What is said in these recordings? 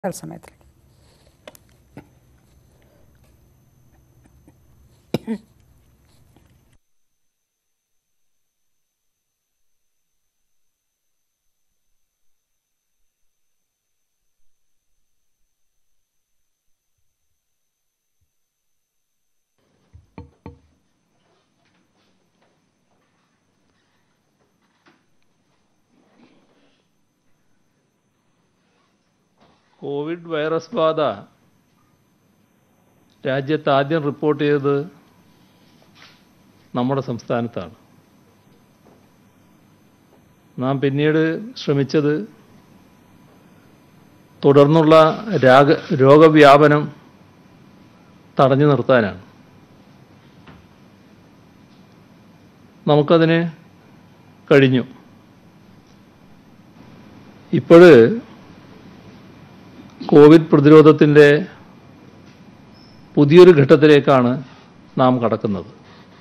തത്സമയത്തിലേക്ക് Covid virus ബാധ രാജ്യത്ത് ആദ്യം റിപ്പോർട്ട് ചെയ്തത് നമ്മുടെ സംസ്ഥാനത്താണ് നാം പിന്നീട് ശ്രമിച്ചത് തുടർന്നുള്ള രാഗ രോഗവ്യാപനം തടഞ്ഞു നിർത്താനാണ് നമുക്കതിന് കഴിഞ്ഞു ഇപ്പോൾ കോവിഡ് പ്രതിരോധത്തിൻ്റെ പുതിയൊരു ഘട്ടത്തിലേക്കാണ് നാം കടക്കുന്നത്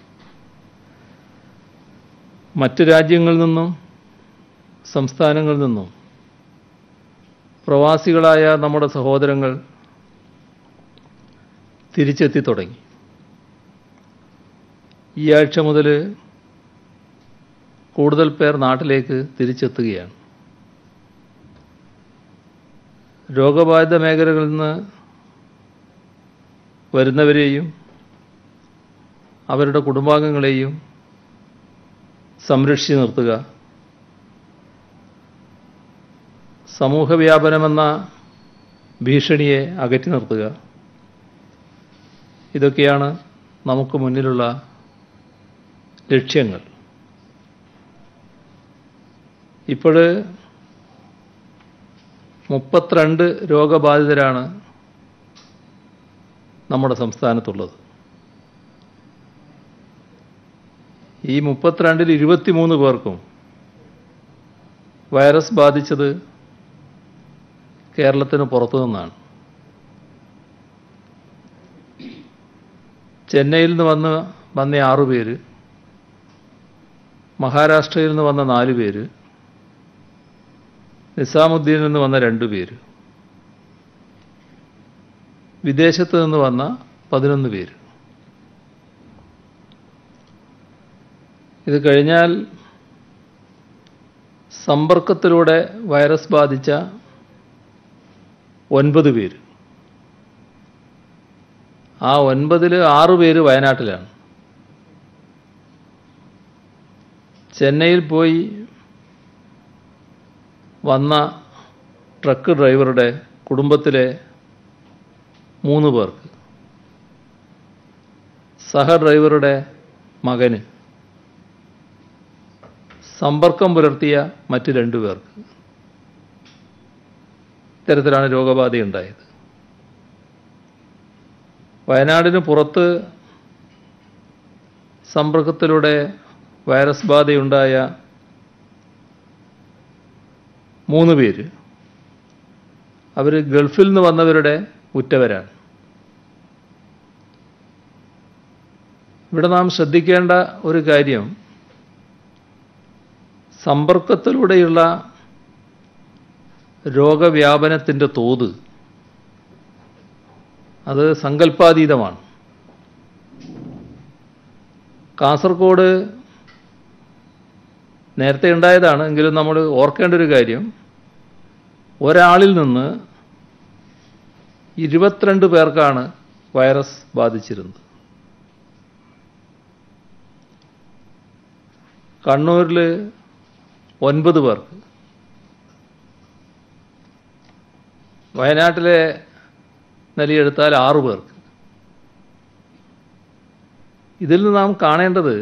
മറ്റ് രാജ്യങ്ങളിൽ നിന്നും സംസ്ഥാനങ്ങളിൽ നിന്നും പ്രവാസികളായ നമ്മുടെ സഹോദരങ്ങൾ തിരിച്ചെത്തി തുടങ്ങി ഈ ആഴ്ച മുതൽ കൂടുതൽ പേർ നാട്ടിലേക്ക് തിരിച്ചെത്തുകയാണ് രോഗബാധിത മേഖലകളിൽ നിന്ന് വരുന്നവരെയും അവരുടെ കുടുംബാംഗങ്ങളെയും സംരക്ഷിച്ചു നിർത്തുക സമൂഹവ്യാപനമെന്ന ഭീഷണിയെ അകറ്റി നിർത്തുക ഇതൊക്കെയാണ് നമുക്ക് മുന്നിലുള്ള ലക്ഷ്യങ്ങൾ ഇപ്പോൾ മുപ്പത്തിരണ്ട് രോഗബാധിതരാണ് നമ്മുടെ സംസ്ഥാനത്തുള്ളത് ഈ മുപ്പത്തിരണ്ടിൽ ഇരുപത്തിമൂന്ന് പേർക്കും വൈറസ് ബാധിച്ചത് കേരളത്തിന് പുറത്തു നിന്നാണ് ചെന്നൈയിൽ നിന്ന് വന്ന് വന്ന ആറു പേര് മഹാരാഷ്ട്രയിൽ നിന്ന് വന്ന നാല് പേര് നിസാമുദ്ദീനിൽ നിന്ന് വന്ന രണ്ടു പേര് വിദേശത്ത് നിന്ന് വന്ന പതിനൊന്ന് പേര് ഇത് കഴിഞ്ഞാൽ സമ്പർക്കത്തിലൂടെ വൈറസ് ബാധിച്ച ഒൻപത് പേര് ആ ഒൻപതിൽ ആറു പേര് വയനാട്ടിലാണ് ചെന്നൈയിൽ പോയി വന്ന ട്രക്ക് ഡ്രൈവറുടെ കുടുംബത്തിലെ മൂന്ന് പേർക്ക് സഹ ഡ്രൈവറുടെ മകന് സമ്പർക്കം പുലർത്തിയ മറ്റ് രണ്ടു പേർക്ക് ഇത്തരത്തിലാണ് രോഗബാധയുണ്ടായത് വയനാടിന് പുറത്ത് സമ്പർക്കത്തിലൂടെ വൈറസ് ബാധയുണ്ടായ മൂന്ന് പേര് അവർ ഗൾഫിൽ നിന്ന് വന്നവരുടെ ഉറ്റവരാണ് ഇവിടെ നാം ശ്രദ്ധിക്കേണ്ട ഒരു കാര്യം സമ്പർക്കത്തിലൂടെയുള്ള രോഗവ്യാപനത്തിൻ്റെ തോത് അത് സങ്കല്പാതീതമാണ് കാസർഗോഡ് നേരത്തെ ഉണ്ടായതാണ് എങ്കിലും നമ്മൾ ഓർക്കേണ്ട ഒരു കാര്യം ഒരാളിൽ നിന്ന് ഇരുപത്തിരണ്ട് പേർക്കാണ് വൈറസ് ബാധിച്ചിരുന്നത് കണ്ണൂരിൽ ഒൻപത് പേർക്ക് വയനാട്ടിലെ നിലയെടുത്താൽ ആറു പേർക്ക് ഇതിൽ നിന്ന് നാം കാണേണ്ടത്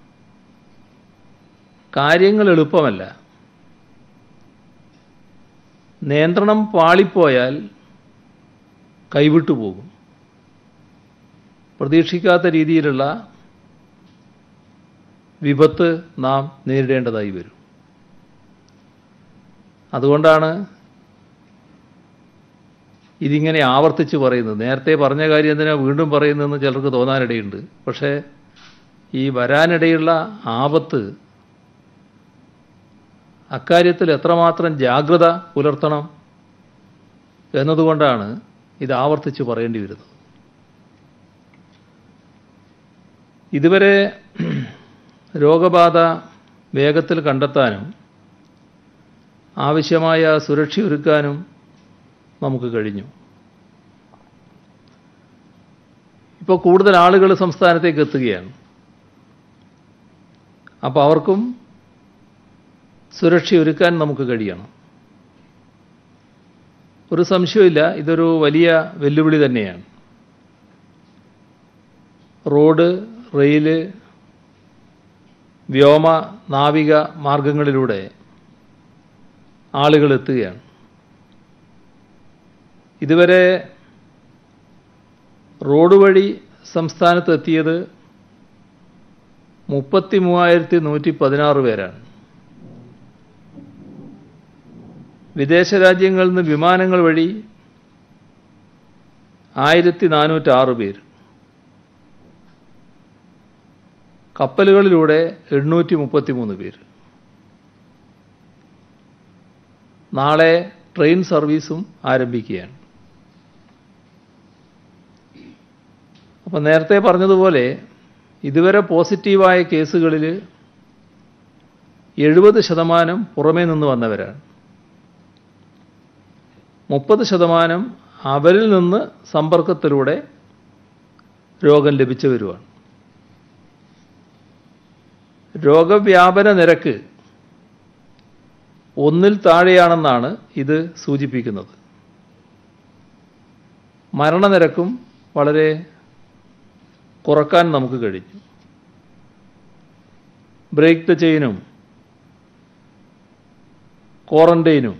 കാര്യങ്ങൾ എളുപ്പമല്ല നിയന്ത്രണം പാളിപ്പോയാൽ കൈവിട്ടു പോകും പ്രതീക്ഷിക്കാത്ത രീതിയിലുള്ള വിപത്ത് നാം നേരിടേണ്ടതായി വരും അതുകൊണ്ടാണ് ഇതിങ്ങനെ ആവർത്തിച്ച് പറയുന്നത് നേരത്തെ പറഞ്ഞ കാര്യം എന്തിനാ വീണ്ടും പറയുന്നതെന്ന് ചിലർക്ക് തോന്നാനിടയുണ്ട് പക്ഷേ ഈ വരാനിടയുള്ള ആപത്ത് അക്കാര്യത്തിൽ എത്രമാത്രം ജാഗ്രത പുലർത്തണം എന്നതുകൊണ്ടാണ് ഇത് ആവർത്തിച്ച് പറയേണ്ടി വരുന്നത് ഇതുവരെ രോഗബാധ വേഗത്തിൽ കണ്ടെത്താനും ആവശ്യമായ സുരക്ഷയൊരുക്കാനും നമുക്ക് കഴിഞ്ഞു ഇപ്പോൾ കൂടുതൽ ആളുകൾ സംസ്ഥാനത്തേക്ക് എത്തുകയാണ് അപ്പോൾ അവർക്കും സുരക്ഷയൊരുക്കാൻ നമുക്ക് കഴിയണം ഒരു സംശയമില്ല ഇതൊരു വലിയ വെല്ലുവിളി തന്നെയാണ് റോഡ് റെയില് വ്യോമ നാവിക മാർഗങ്ങളിലൂടെ ആളുകൾ എത്തുകയാണ് ഇതുവരെ റോഡ് വഴി സംസ്ഥാനത്ത് എത്തിയത് മുപ്പത്തി മൂവായിരത്തി നൂറ്റി പതിനാറ് പേരാണ് വിദേശ രാജ്യങ്ങളിൽ നിന്ന് വിമാനങ്ങൾ വഴി ആയിരത്തി നാനൂറ്റാറ് പേര് കപ്പലുകളിലൂടെ എണ്ണൂറ്റി മുപ്പത്തി മൂന്ന് പേര് നാളെ ട്രെയിൻ സർവീസും ആരംഭിക്കുകയാണ് അപ്പം നേരത്തെ പറഞ്ഞതുപോലെ ഇതുവരെ പോസിറ്റീവായ കേസുകളിൽ എഴുപത് ശതമാനം പുറമേ നിന്ന് വന്നവരാണ് മുപ്പത് ശതമാനം അവരിൽ നിന്ന് സമ്പർക്കത്തിലൂടെ രോഗം ലഭിച്ചവരുമാണ് രോഗവ്യാപന നിരക്ക് ഒന്നിൽ താഴെയാണെന്നാണ് ഇത് സൂചിപ്പിക്കുന്നത് മരണനിരക്കും വളരെ കുറക്കാൻ നമുക്ക് കഴിഞ്ഞു ബ്രേക്ക് ദ ചെയിനും ക്വാറന്റൈനും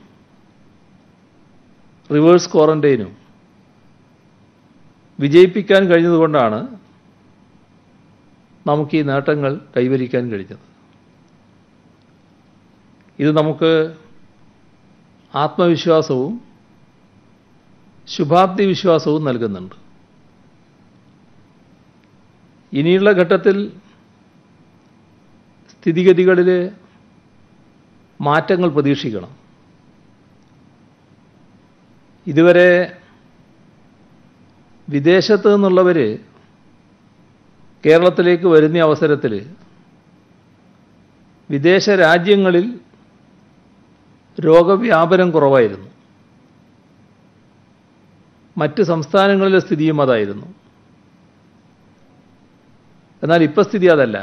റിവേഴ്സ് ക്വാറന്റൈനും വിജയിപ്പിക്കാൻ കഴിഞ്ഞതുകൊണ്ടാണ് നമുക്ക് ഈ നേട്ടങ്ങൾ കൈവരിക്കാൻ കഴിഞ്ഞത് ഇത് നമുക്ക് ആത്മവിശ്വാസവും ശുഭാപ്തി വിശ്വാസവും നൽകുന്നുണ്ട് ഇനിയുള്ള ഘട്ടത്തിൽ സ്ഥിതിഗതികളിൽ മാറ്റങ്ങൾ പ്രതീക്ഷിക്കണം ഇതുവരെ വിദേശത്ത് നിന്നുള്ളവർ കേരളത്തിലേക്ക് വരുന്ന അവസരത്തിൽ വിദേശ രാജ്യങ്ങളിൽ രോഗവ്യാപനം കുറവായിരുന്നു മറ്റ് സംസ്ഥാനങ്ങളിലെ സ്ഥിതിയും അതായിരുന്നു എന്നാൽ ഇപ്പോൾ സ്ഥിതി അതല്ല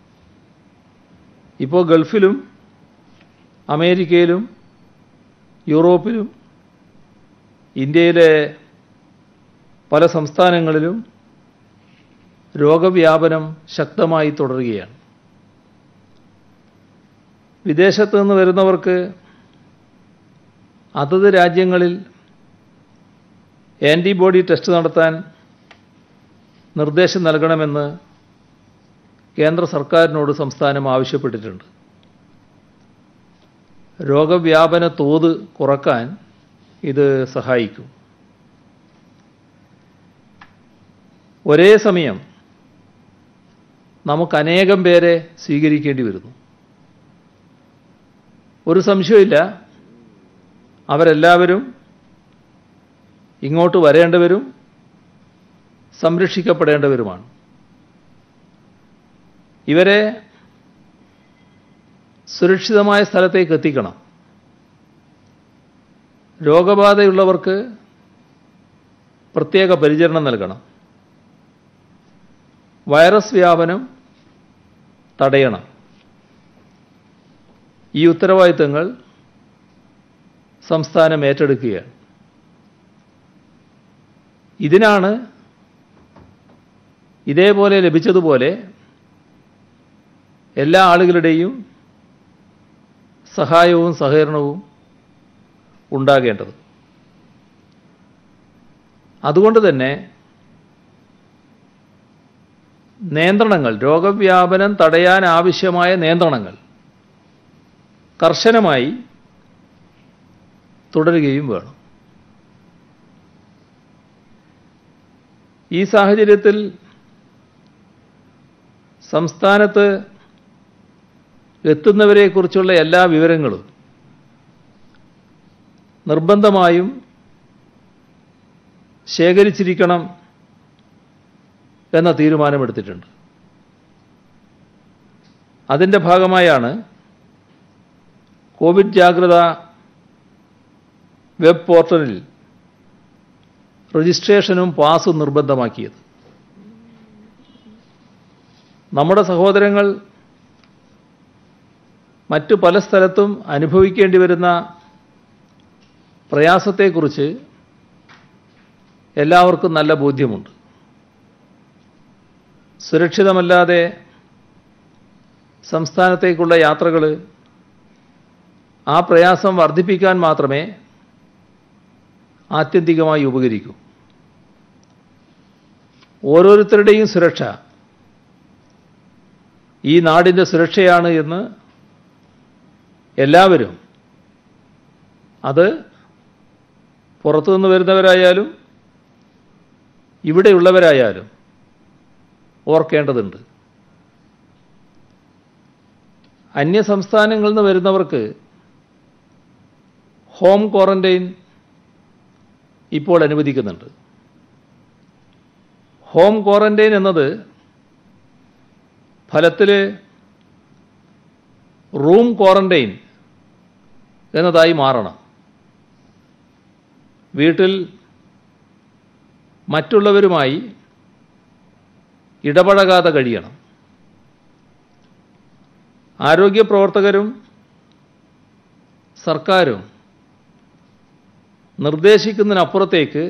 ഇപ്പോൾ ഗൾഫിലും അമേരിക്കയിലും യൂറോപ്പിലും ഇന്ത്യയിലെ പല സംസ്ഥാനങ്ങളിലും രോഗവ്യാപനം ശക്തമായി തുടരുകയാണ് വിദേശത്ത് നിന്ന് വരുന്നവർക്ക് അതത് രാജ്യങ്ങളിൽ ആൻറ്റിബോഡി ടെസ്റ്റ് നടത്താൻ നിർദ്ദേശം നൽകണമെന്ന് കേന്ദ്ര സർക്കാരിനോട് സംസ്ഥാനം ആവശ്യപ്പെട്ടിട്ടുണ്ട് രോഗവ്യാപന തോത് കുറക്കാൻ ഇത് സഹായിക്കും ഒരേ സമയം നമുക്ക് അനേകം പേരെ സ്വീകരിക്കേണ്ടി വരുന്നു ഒരു സംശയമില്ല അവരെല്ലാവരും ഇങ്ങോട്ട് വരേണ്ടവരും സംരക്ഷിക്കപ്പെടേണ്ടവരുമാണ് ഇവരെ സുരക്ഷിതമായ സ്ഥലത്തേക്ക് എത്തിക്കണം രോഗബാധയുള്ളവർക്ക് പ്രത്യേക പരിചരണം നൽകണം വൈറസ് വ്യാപനം തടയണം ഈ ഉത്തരവാദിത്തങ്ങൾ സംസ്ഥാനം ഏറ്റെടുക്കുകയാണ് ഇതിനാണ് ഇതേപോലെ ലഭിച്ചതുപോലെ എല്ലാ ആളുകളുടെയും സഹായവും സഹകരണവും ഉണ്ടാകേണ്ടത് അതുകൊണ്ട് തന്നെ നിയന്ത്രണങ്ങൾ രോഗവ്യാപനം തടയാൻ ആവശ്യമായ നിയന്ത്രണങ്ങൾ കർശനമായി തുടരുകയും വേണം ഈ സാഹചര്യത്തിൽ സംസ്ഥാനത്ത് എത്തുന്നവരെക്കുറിച്ചുള്ള എല്ലാ വിവരങ്ങളും നിർബന്ധമായും ശേഖരിച്ചിരിക്കണം എന്ന തീരുമാനമെടുത്തിട്ടുണ്ട് അതിൻ്റെ ഭാഗമായാണ് കോവിഡ് ജാഗ്രത വെബ് പോർട്ടലിൽ രജിസ്ട്രേഷനും പാസും നിർബന്ധമാക്കിയത് നമ്മുടെ സഹോദരങ്ങൾ മറ്റു പല സ്ഥലത്തും അനുഭവിക്കേണ്ടി വരുന്ന പ്രയാസത്തെക്കുറിച്ച് എല്ലാവർക്കും നല്ല ബോധ്യമുണ്ട് സുരക്ഷിതമല്ലാതെ സംസ്ഥാനത്തേക്കുള്ള യാത്രകൾ ആ പ്രയാസം വർദ്ധിപ്പിക്കാൻ മാത്രമേ ആത്യന്തികമായി ഉപകരിക്കൂ ഓരോരുത്തരുടെയും സുരക്ഷ ഈ നാടിൻ്റെ സുരക്ഷയാണ് എന്ന് എല്ലാവരും അത് പുറത്തുനിന്ന് വരുന്നവരായാലും ഇവിടെയുള്ളവരായാലും ഓർക്കേണ്ടതുണ്ട് അന്യ സംസ്ഥാനങ്ങളിൽ നിന്ന് വരുന്നവർക്ക് ഹോം ക്വാറന്റൈൻ ഇപ്പോൾ അനുവദിക്കുന്നുണ്ട് ഹോം ക്വാറന്റൈൻ എന്നത് ഫലത്തിൽ റൂം ക്വാറന്റൈൻ എന്നതായി മാറണം വീട്ടിൽ മറ്റുള്ളവരുമായി ഇടപഴകാതെ കഴിയണം ആരോഗ്യ പ്രവർത്തകരും സർക്കാരും നിർദ്ദേശിക്കുന്നതിനപ്പുറത്തേക്ക്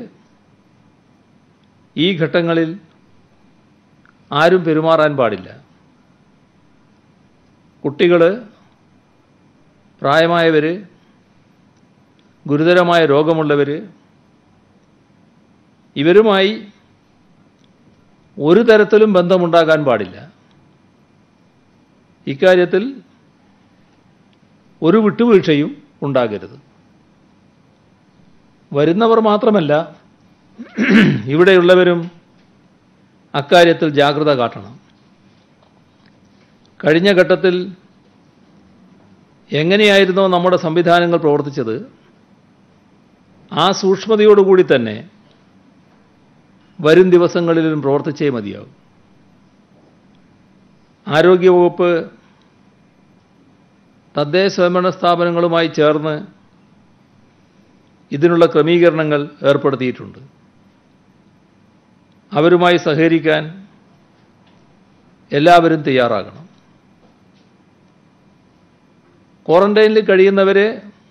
ഈ ഘട്ടങ്ങളിൽ ആരും പെരുമാറാൻ പാടില്ല കുട്ടികൾ പ്രായമായവർ ഗുരുതരമായ രോഗമുള്ളവർ ഇവരുമായി ഒരു തരത്തിലും ബന്ധമുണ്ടാകാൻ പാടില്ല ഇക്കാര്യത്തിൽ ഒരു വിട്ടുവീഴ്ചയും ഉണ്ടാകരുത് വരുന്നവർ മാത്രമല്ല ഇവിടെയുള്ളവരും അക്കാര്യത്തിൽ ജാഗ്രത കാട്ടണം കഴിഞ്ഞ ഘട്ടത്തിൽ എങ്ങനെയായിരുന്നോ നമ്മുടെ സംവിധാനങ്ങൾ പ്രവർത്തിച്ചത് ആ സൂക്ഷ്മതയോടുകൂടി തന്നെ വരും ദിവസങ്ങളിലും പ്രവർത്തിച്ചേ മതിയാവും ആരോഗ്യവകുപ്പ് തദ്ദേശ സ്വയംഭരണ സ്ഥാപനങ്ങളുമായി ചേർന്ന് ഇതിനുള്ള ക്രമീകരണങ്ങൾ ഏർപ്പെടുത്തിയിട്ടുണ്ട് അവരുമായി സഹകരിക്കാൻ എല്ലാവരും തയ്യാറാകണം ക്വാറന്റൈനിൽ കഴിയുന്നവരെ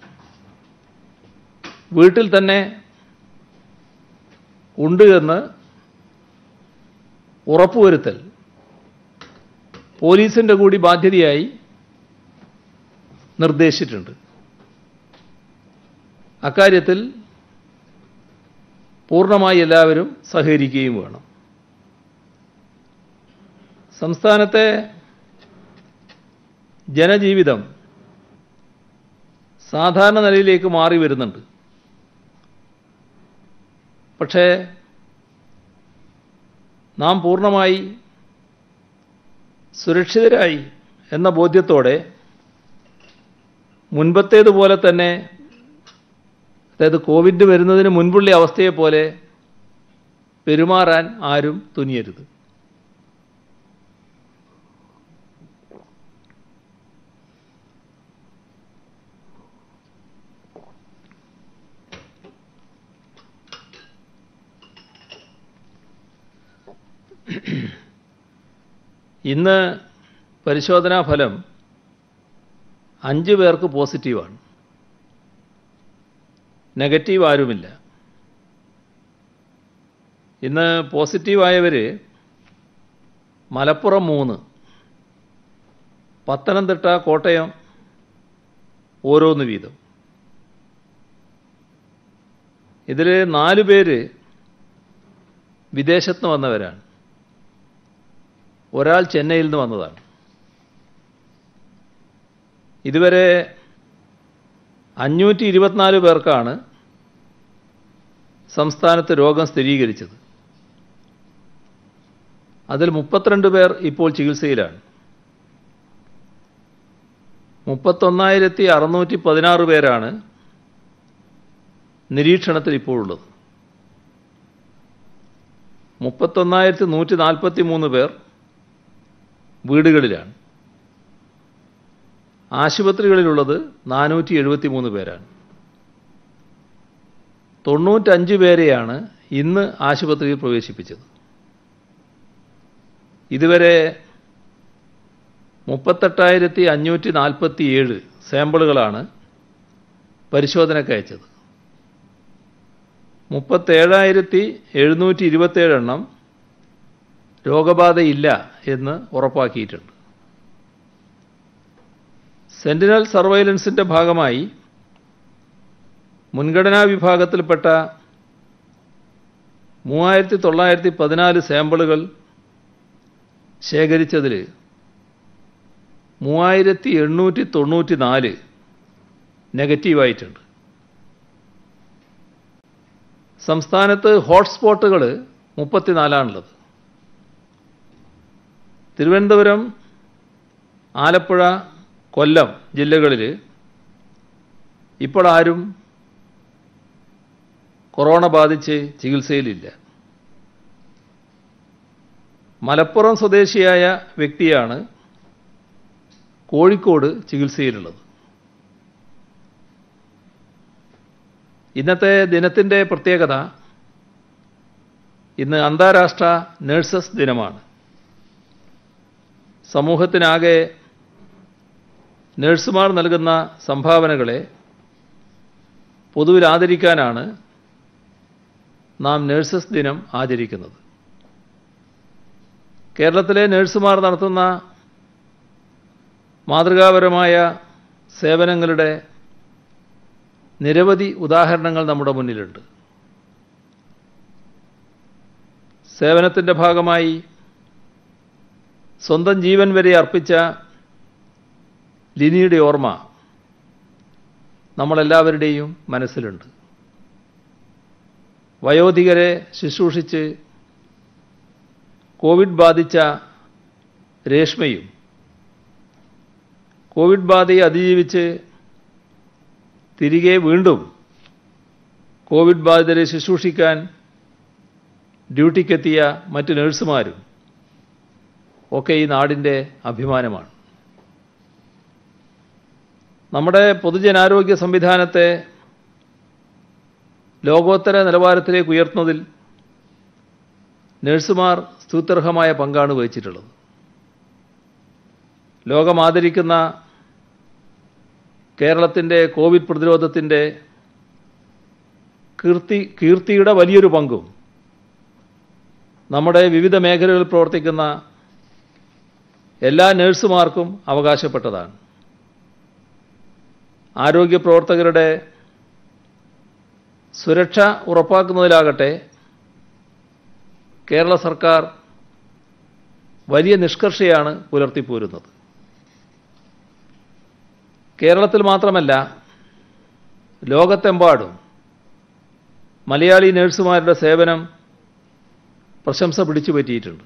വീട്ടിൽ തന്നെ ഉണ്ട് എന്ന് ഉറപ്പുവരുത്തൽ പോലീസിൻ്റെ കൂടി ബാധ്യതയായി നിർദ്ദേശിച്ചിട്ടുണ്ട് അക്കാര്യത്തിൽ പൂർണ്ണമായി എല്ലാവരും സഹകരിക്കുകയും വേണം സംസ്ഥാനത്തെ ജനജീവിതം സാധാരണ നിലയിലേക്ക് മാറി വരുന്നുണ്ട് പക്ഷേ നാം പൂർണ്ണമായി സുരക്ഷിതരായി എന്ന ബോധ്യത്തോടെ മുൻപത്തേതുപോലെ തന്നെ അതായത് കോവിഡ് വരുന്നതിന് മുൻപുള്ള അവസ്ഥയെപ്പോലെ പെരുമാറാൻ ആരും തുനിയരുത് ഇന്ന് പരിശോധനാ ഫലം അഞ്ച് പേർക്ക് പോസിറ്റീവാണ് നെഗറ്റീവ് ആരുമില്ല ഇന്ന് പോസിറ്റീവായവർ മലപ്പുറം മൂന്ന് പത്തനംതിട്ട കോട്ടയം ഓരോന്ന് വീതം ഇതിൽ നാല് പേര് വിദേശത്ത് നിന്ന് വന്നവരാണ് ഒരാൾ ചെന്നൈയിൽ നിന്ന് വന്നതാണ് ഇതുവരെ അഞ്ഞൂറ്റി ഇരുപത്തിനാല് പേർക്കാണ് സംസ്ഥാനത്ത് രോഗം സ്ഥിരീകരിച്ചത് അതിൽ മുപ്പത്തിരണ്ട് പേർ ഇപ്പോൾ ചികിത്സയിലാണ് മുപ്പത്തൊന്നായിരത്തി അറുന്നൂറ്റി പതിനാറ് പേരാണ് നിരീക്ഷണത്തിൽ ഇപ്പോഴുള്ളത് മുപ്പത്തൊന്നായിരത്തി നൂറ്റി നാൽപ്പത്തി മൂന്ന് പേർ വീടുകളിലാണ് ആശുപത്രികളിലുള്ളത് നാനൂറ്റി എഴുപത്തി മൂന്ന് പേരാണ് തൊണ്ണൂറ്റഞ്ച് പേരെയാണ് ഇന്ന് ആശുപത്രിയിൽ പ്രവേശിപ്പിച്ചത് ഇതുവരെ മുപ്പത്തെട്ടായിരത്തി അഞ്ഞൂറ്റി നാൽപ്പത്തി ഏഴ് സാമ്പിളുകളാണ് പരിശോധനയ്ക്ക് അയച്ചത് മുപ്പത്തേഴായിരത്തി എഴുന്നൂറ്റി ഇരുപത്തേഴ് എണ്ണം രോഗബാധയില്ല എന്ന് ഉറപ്പാക്കിയിട്ടുണ്ട് സെന്റിനൽ സർവൈലൻസിന്റെ ഭാഗമായി മുൻഗണനാ വിഭാഗത്തിൽപ്പെട്ട മൂവായിരത്തി തൊള്ളായിരത്തി പതിനാല് സാമ്പിളുകൾ ശേഖരിച്ചതിൽ മൂവായിരത്തി എണ്ണൂറ്റി തൊണ്ണൂറ്റി നാല് നെഗറ്റീവായിട്ടുണ്ട് സംസ്ഥാനത്ത് ഹോട്ട്സ്പോട്ടുകൾ മുപ്പത്തിനാലാണുള്ളത് തിരുവനന്തപുരം ആലപ്പുഴ കൊല്ലം ജില്ലകളിൽ ഇപ്പോൾ ആരും കൊറോണ ബാധിച്ച് ചികിത്സയിലില്ല മലപ്പുറം സ്വദേശിയായ വ്യക്തിയാണ് കോഴിക്കോട് ചികിത്സയിലുള്ളത് ഇന്നത്തെ ദിനത്തിൻ്റെ പ്രത്യേകത ഇന്ന് അന്താരാഷ്ട്ര നഴ്സസ് ദിനമാണ് സമൂഹത്തിനാകെ നഴ്സുമാർ നൽകുന്ന സംഭാവനകളെ പൊതുവിൽ ആദരിക്കാനാണ് നാം നഴ്സസ് ദിനം ആചരിക്കുന്നത് കേരളത്തിലെ നഴ്സുമാർ നടത്തുന്ന മാതൃകാപരമായ സേവനങ്ങളുടെ നിരവധി ഉദാഹരണങ്ങൾ നമ്മുടെ മുന്നിലുണ്ട് സേവനത്തിൻ്റെ ഭാഗമായി സ്വന്തം ജീവൻ വരെ അർപ്പിച്ച ലിനിയുടെ ഓർമ്മ നമ്മളെല്ലാവരുടെയും മനസ്സിലുണ്ട് വയോധികരെ ശുശ്രൂഷിച്ച് കോവിഡ് ബാധിച്ച രേഷ്മയും കോവിഡ് ബാധയെ അതിജീവിച്ച് തിരികെ വീണ്ടും കോവിഡ് ബാധിതരെ ശുശ്രൂഷിക്കാൻ ഡ്യൂട്ടിക്കെത്തിയ മറ്റ് നഴ്സുമാരും ഒക്കെ ഈ നാടിൻ്റെ അഭിമാനമാണ് നമ്മുടെ പൊതുജനാരോഗ്യ സംവിധാനത്തെ ലോകോത്തര നിലവാരത്തിലേക്ക് ഉയർത്തുന്നതിൽ നഴ്സുമാർ സ്തുത്യർഹമായ പങ്കാണ് വഹിച്ചിട്ടുള്ളത് ലോകം ആദരിക്കുന്ന കേരളത്തിൻ്റെ കോവിഡ് പ്രതിരോധത്തിൻ്റെ കീർത്തി കീർത്തിയുടെ വലിയൊരു പങ്കും നമ്മുടെ വിവിധ മേഖലകളിൽ പ്രവർത്തിക്കുന്ന എല്ലാ നഴ്സുമാർക്കും അവകാശപ്പെട്ടതാണ് ആരോഗ്യ പ്രവർത്തകരുടെ സുരക്ഷ ഉറപ്പാക്കുന്നതിലാകട്ടെ കേരള സർക്കാർ വലിയ നിഷ്കർഷയാണ് പുലർത്തിപ്പോരുന്നത് കേരളത്തിൽ മാത്രമല്ല ലോകത്തെമ്പാടും മലയാളി നഴ്സുമാരുടെ സേവനം പ്രശംസ പിടിച്ചു പറ്റിയിട്ടുണ്ട്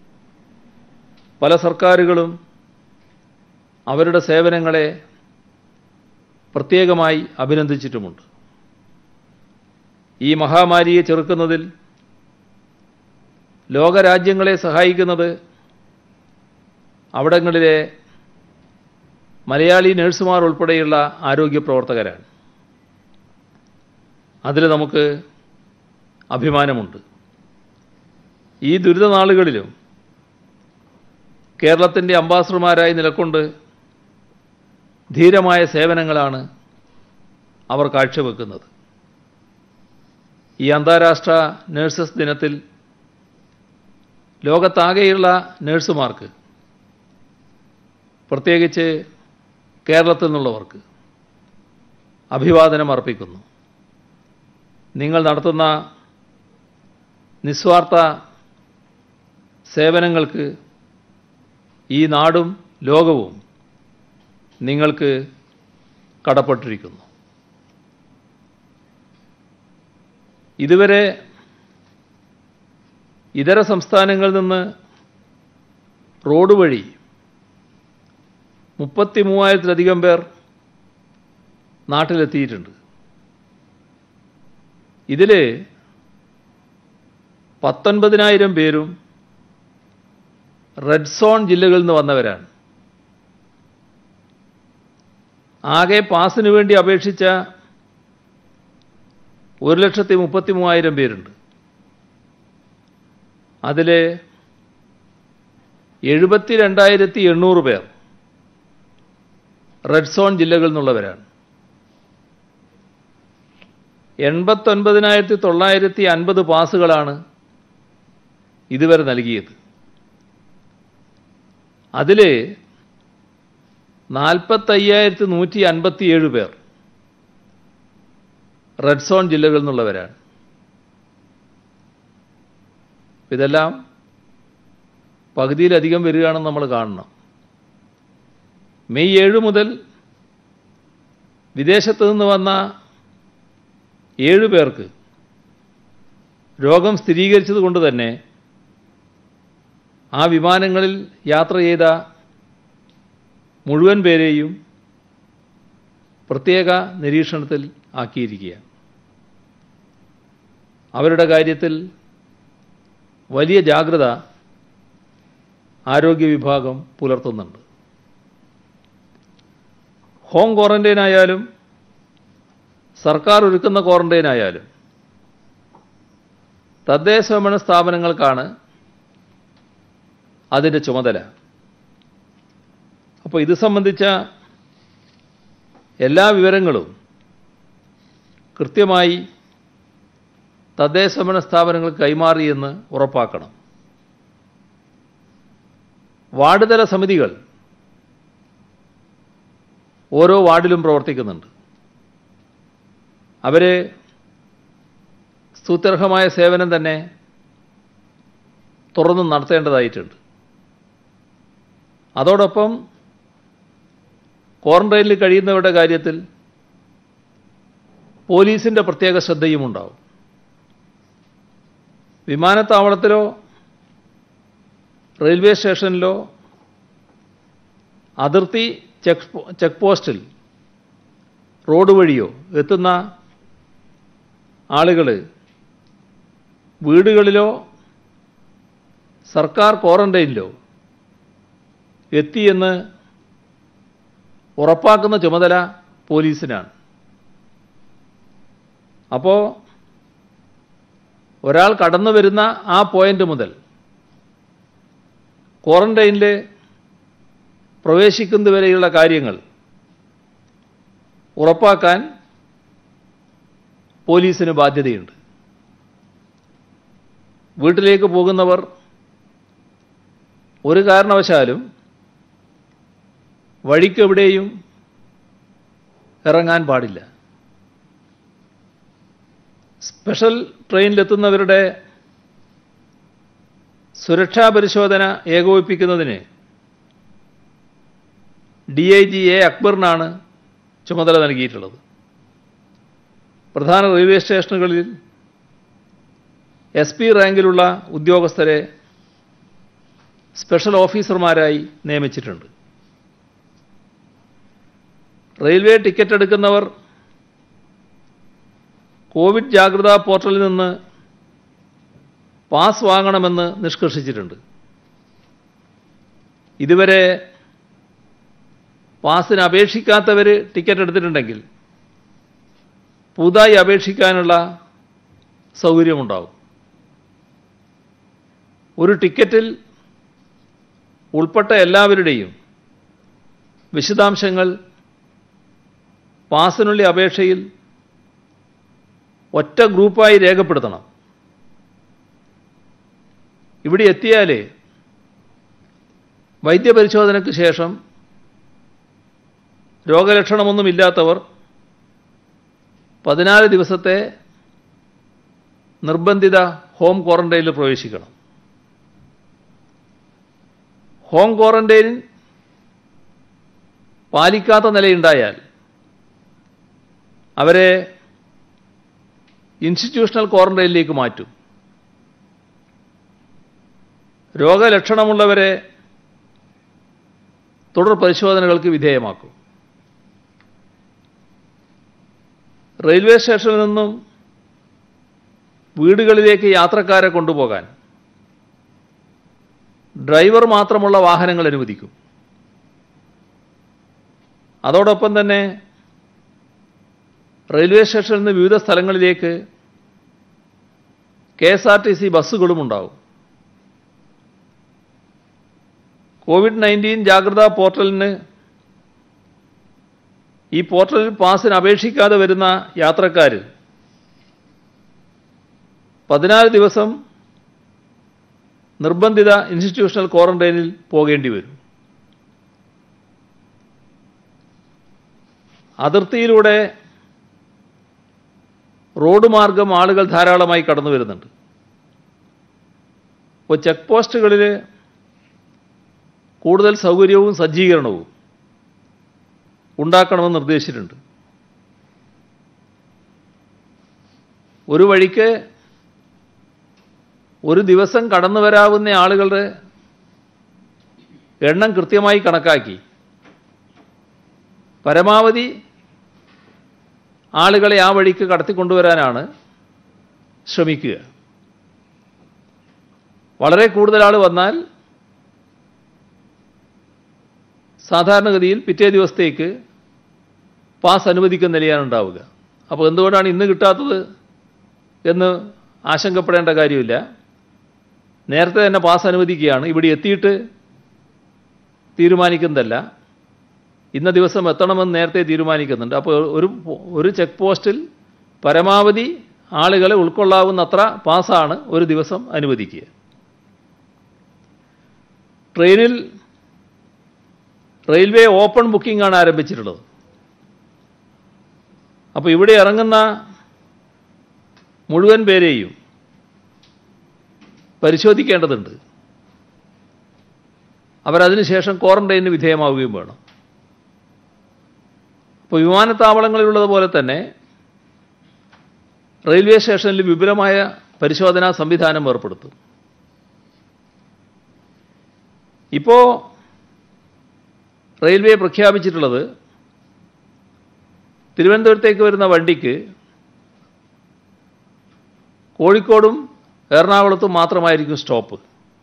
പല സർക്കാരുകളും അവരുടെ സേവനങ്ങളെ പ്രത്യേകമായി അഭിനന്ദിച്ചിട്ടുമുണ്ട് ഈ മഹാമാരിയെ ചെറുക്കുന്നതിൽ ലോകരാജ്യങ്ങളെ സഹായിക്കുന്നത് അവിടങ്ങളിലെ മലയാളി നഴ്സുമാർ ഉൾപ്പെടെയുള്ള ആരോഗ്യ പ്രവർത്തകരാണ് അതിൽ നമുക്ക് അഭിമാനമുണ്ട് ഈ ദുരിതനാളുകളിലും കേരളത്തിൻ്റെ അംബാസഡർമാരായി നിലക്കൊണ്ട് ധീരമായ സേവനങ്ങളാണ് അവർ കാഴ്ചവെക്കുന്നത് ഈ അന്താരാഷ്ട്ര നഴ്സസ് ദിനത്തിൽ ലോകത്താകെയുള്ള നഴ്സുമാർക്ക് പ്രത്യേകിച്ച് കേരളത്തിൽ നിന്നുള്ളവർക്ക് അഭിവാദനം അർപ്പിക്കുന്നു നിങ്ങൾ നടത്തുന്ന നിസ്വാർത്ഥ സേവനങ്ങൾക്ക് ഈ നാടും ലോകവും നിങ്ങൾക്ക് കടപ്പെട്ടിരിക്കുന്നു ഇതുവരെ ഇതര സംസ്ഥാനങ്ങളിൽ നിന്ന് റോഡ് വഴി മുപ്പത്തി മൂവായിരത്തിലധികം പേർ നാട്ടിലെത്തിയിട്ടുണ്ട് ഇതിൽ പത്തൊൻപതിനായിരം പേരും റെഡ് സോൺ ജില്ലകളിൽ നിന്ന് വന്നവരാണ് ആകെ പാസിന് വേണ്ടി അപേക്ഷിച്ച ഒരു ലക്ഷത്തി മുപ്പത്തി മൂവായിരം പേരുണ്ട് അതിൽ എഴുപത്തി രണ്ടായിരത്തി എണ്ണൂറ് പേർ റെഡ് സോൺ ജില്ലകളിൽ നിന്നുള്ളവരാണ് എൺപത്തൊൻപതിനായിരത്തി തൊള്ളായിരത്തി അൻപത് പാസുകളാണ് ഇതുവരെ നൽകിയത് അതിൽ നാൽപ്പത്തയ്യായിരത്തി നൂറ്റി അൻപത്തിയേഴ് പേർ റെഡ് സോൺ ജില്ലകളിൽ നിന്നുള്ളവരാണ് ഇതെല്ലാം പകുതിയിലധികം വരികയാണെന്ന് നമ്മൾ കാണണം മെയ് ഏഴ് മുതൽ വിദേശത്ത് നിന്ന് വന്ന ഏഴ് പേർക്ക് രോഗം സ്ഥിരീകരിച്ചത് കൊണ്ട് തന്നെ ആ വിമാനങ്ങളിൽ യാത്ര ചെയ്ത മുഴുവൻ പേരെയും പ്രത്യേക നിരീക്ഷണത്തിൽ ആക്കിയിരിക്കുകയാണ് അവരുടെ കാര്യത്തിൽ വലിയ ജാഗ്രത ആരോഗ്യ വിഭാഗം പുലർത്തുന്നുണ്ട് ഹോം ക്വാറന്റൈൻ ആയാലും സർക്കാർ ഒരുക്കുന്ന ക്വാറന്റൈൻ ആയാലും തദ്ദേശ ഭരണ സ്ഥാപനങ്ങൾക്കാണ് അതിൻ്റെ ചുമതല അപ്പോൾ ഇത് സംബന്ധിച്ച എല്ലാ വിവരങ്ങളും കൃത്യമായി തദ്ദേശ ഭരണ സ്ഥാപനങ്ങൾക്ക് കൈമാറിയെന്ന് ഉറപ്പാക്കണം വാർഡ് തല സമിതികൾ ഓരോ വാർഡിലും പ്രവർത്തിക്കുന്നുണ്ട് അവര് സ്തുത്യർഹമായ സേവനം തന്നെ തുറന്നും നടത്തേണ്ടതായിട്ടുണ്ട് അതോടൊപ്പം ക്വാറന്റൈനിൽ കഴിയുന്നവരുടെ കാര്യത്തിൽ പോലീസിൻ്റെ പ്രത്യേക ശ്രദ്ധയും ഉണ്ടാവും വിമാനത്താവളത്തിലോ റെയിൽവേ സ്റ്റേഷനിലോ അതിർത്തി ചെക്ക് ചെക്ക് പോസ്റ്റിൽ റോഡ് വഴിയോ എത്തുന്ന ആളുകൾ വീടുകളിലോ സർക്കാർ ക്വാറന്റൈനിലോ എത്തിയെന്ന് ഉറപ്പാക്കുന്ന ചുമതല പോലീസിനാണ് അപ്പോൾ ഒരാൾ കടന്നു വരുന്ന ആ പോയിന്റ് മുതൽ ക്വാറന്റൈനിൽ പ്രവേശിക്കുന്നതുവരെയുള്ള കാര്യങ്ങൾ ഉറപ്പാക്കാൻ പോലീസിന് ബാധ്യതയുണ്ട് വീട്ടിലേക്ക് പോകുന്നവർ ഒരു കാരണവശാലും വഴിക്കെവിടെയും ഇറങ്ങാൻ പാടില്ല സ്പെഷ്യൽ ട്രെയിനിലെത്തുന്നവരുടെ സുരക്ഷാ പരിശോധന ഏകോപിപ്പിക്കുന്നതിന് ഡി ഐ ജി എ അക്ബറിനാണ് ചുമതല നൽകിയിട്ടുള്ളത് പ്രധാന റെയിൽവേ സ്റ്റേഷനുകളിൽ എസ് പി റാങ്കിലുള്ള ഉദ്യോഗസ്ഥരെ സ്പെഷ്യൽ ഓഫീസർമാരായി നിയമിച്ചിട്ടുണ്ട് റെയിൽവേ ടിക്കറ്റ് എടുക്കുന്നവർ കോവിഡ് ജാഗ്രതാ പോർട്ടലിൽ നിന്ന് പാസ് വാങ്ങണമെന്ന് നിഷ്കർഷിച്ചിട്ടുണ്ട് ഇതുവരെ പാസിന് അപേക്ഷിക്കാത്തവർ ടിക്കറ്റ് എടുത്തിട്ടുണ്ടെങ്കിൽ പുതുതായി അപേക്ഷിക്കാനുള്ള സൗകര്യമുണ്ടാവും ഒരു ടിക്കറ്റിൽ ഉൾപ്പെട്ട എല്ലാവരുടെയും വിശദാംശങ്ങൾ പാസിനുള്ള അപേക്ഷയിൽ ഒറ്റ ഗ്രൂപ്പായി രേഖപ്പെടുത്തണം ഇവിടെ എത്തിയാൽ വൈദ്യപരിശോധനയ്ക്ക് ശേഷം രോഗലക്ഷണമൊന്നുമില്ലാത്തവർ പതിനാല് ദിവസത്തെ നിർബന്ധിത ഹോം ക്വാറന്റൈനിൽ പ്രവേശിക്കണം ഹോം ക്വാറന്റൈൻ പാലിക്കാത്ത നിലയുണ്ടായാൽ അവരെ ഇൻസ്റ്റിറ്റ്യൂഷണൽ ക്വാറന്റൈനിലേക്ക് മാറ്റും രോഗലക്ഷണമുള്ളവരെ തുടർ പരിശോധനകൾക്ക് വിധേയമാക്കും റെയിൽവേ സ്റ്റേഷനിൽ നിന്നും വീടുകളിലേക്ക് യാത്രക്കാരെ കൊണ്ടുപോകാൻ ഡ്രൈവർ മാത്രമുള്ള വാഹനങ്ങൾ അനുവദിക്കും അതോടൊപ്പം തന്നെ റെയിൽവേ സ്റ്റേഷനിൽ നിന്ന് വിവിധ സ്ഥലങ്ങളിലേക്ക് K S R T C ബസ്സുകളും ഉണ്ടാവും കോവിഡ് നയൻറ്റീൻ ജാഗ്രതാ പോർട്ടലിന് ഈ പോർട്ടലിൽ പാസിന് അപേക്ഷിക്കാതെ വരുന്ന യാത്രക്കാർ പതിനാല് ദിവസം നിർബന്ധിത ഇൻസ്റ്റിറ്റ്യൂഷണൽ ക്വാറന്റൈനിൽ പോകേണ്ടി വരും അതിർത്തിയിലൂടെ റോഡ് മാർഗം ആളുകൾ ധാരാളമായി കടന്നു വരുന്നുണ്ട് ഇപ്പോൾ ചെക്ക് പോസ്റ്റുകളിൽ കൂടുതൽ സൗകര്യവും സജ്ജീകരണവും ഉണ്ടാക്കണമെന്ന് നിർദ്ദേശിച്ചിട്ടുണ്ട് ഒരു വഴിക്ക് ഒരു ദിവസം കടന്നു വരാവുന്ന ആളുകളുടെ എണ്ണം കൃത്യമായി കണക്കാക്കി പരമാവധി ആളുകളെ ആ വഴിക്ക് കടത്തിക്കൊണ്ടുവരാനാണ് ശ്രമിക്കുക വളരെ കൂടുതൽ ആൾ വന്നാൽ സാധാരണഗതിയിൽ പിറ്റേ ദിവസത്തേക്ക് പാസ് അനുവദിക്കുന്ന നിലയാണ് ഉണ്ടാവുക അപ്പോൾ എന്തുകൊണ്ടാണ് ഇന്ന് കിട്ടാത്തത് എന്ന് ആശങ്കപ്പെടേണ്ട കാര്യമില്ല നേരത്തെ തന്നെ പാസ് അനുവദിക്കുകയാണ് ഇവിടെ എത്തിയിട്ട് തീരുമാനിക്കുന്നതല്ല ഇന്ന ദിവസം എത്തണമെന്ന് നേരത്തെ തീരുമാനിക്കുന്നുണ്ട് അപ്പോൾ ഒരു ഒരു ചെക്ക് പോസ്റ്റിൽ പരമാവധി ആളുകളെ ഉൾക്കൊള്ളാവുന്നത്ര പാസ്സാണ് ഒരു ദിവസം അനുവദിക്കുക ട്രെയിനിൽ റെയിൽവേ ഓപ്പൺ ബുക്കിംഗ് ആണ് ആരംഭിച്ചിട്ടുള്ളത് അപ്പോൾ ഇവിടെ ഇറങ്ങുന്ന മുഴുവൻ പേരെയും പരിശോധിക്കേണ്ടതുണ്ട് അവരതിനുശേഷം ക്വാറന്റൈനിന് വിധേയമാവുകയും വേണം അപ്പോൾ വിമാനത്താവളങ്ങളിലുള്ളതുപോലെ തന്നെ റെയിൽവേ സ്റ്റേഷനിൽ വിപുലമായ പരിശോധനാ സംവിധാനം ഏർപ്പെടുത്തും ഇപ്പോൾ റെയിൽവേ പ്രഖ്യാപിച്ചിട്ടുള്ളത് തിരുവനന്തപുരത്തേക്ക് വരുന്ന വണ്ടിക്ക് കോഴിക്കോടും എറണാകുളത്തും മാത്രമായിരിക്കും സ്റ്റോപ്പ്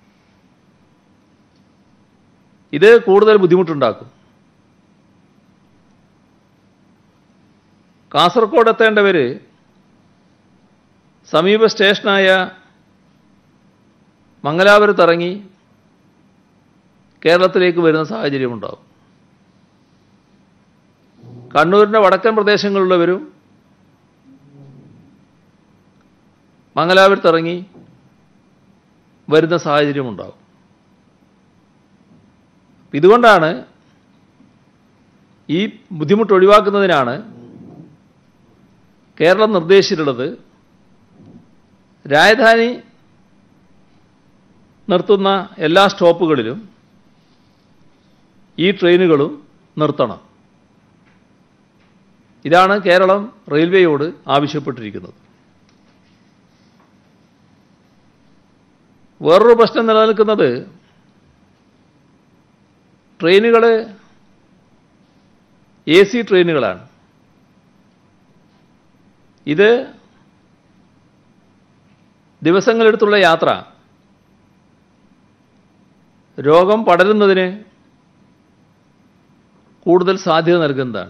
ഇത് കൂടുതൽ ബുദ്ധിമുട്ടുണ്ടാക്കും കാസർഗോഡ് എത്തേണ്ടവർ സമീപ സ്റ്റേഷനായ മംഗലാപുരത്തിറങ്ങി കേരളത്തിലേക്ക് വരുന്ന സാഹചര്യമുണ്ടാകും കണ്ണൂരിൻ്റെ വടക്കൻ പ്രദേശങ്ങളിലുള്ളവരും മംഗലാപുരത്തിറങ്ങി വരുന്ന സാഹചര്യമുണ്ടാകും ഇതുകൊണ്ടാണ് ഈ ബുദ്ധിമുട്ട് ഒഴിവാക്കുന്നതിനാണ് കേരളം നിർദ്ദേശിച്ചിട്ടുള്ളത് രാജധാനി നിർത്തുന്ന എല്ലാ സ്റ്റോപ്പുകളിലും ഈ ട്രെയിനുകളും നിർത്തണം ഇതാണ് കേരളം റെയിൽവേയോട് ആവശ്യപ്പെട്ടിരിക്കുന്നത് വേറൊരു പ്രശ്നം നിലനിൽക്കുന്നത് ട്രെയിനുകൾ എ സി ട്രെയിനുകളാണ് ഇത് ദിവസങ്ങളെടുത്തുള്ള യാത്ര രോഗം പടരുന്നതിന് കൂടുതൽ സാധ്യത നൽകുന്നതാണ്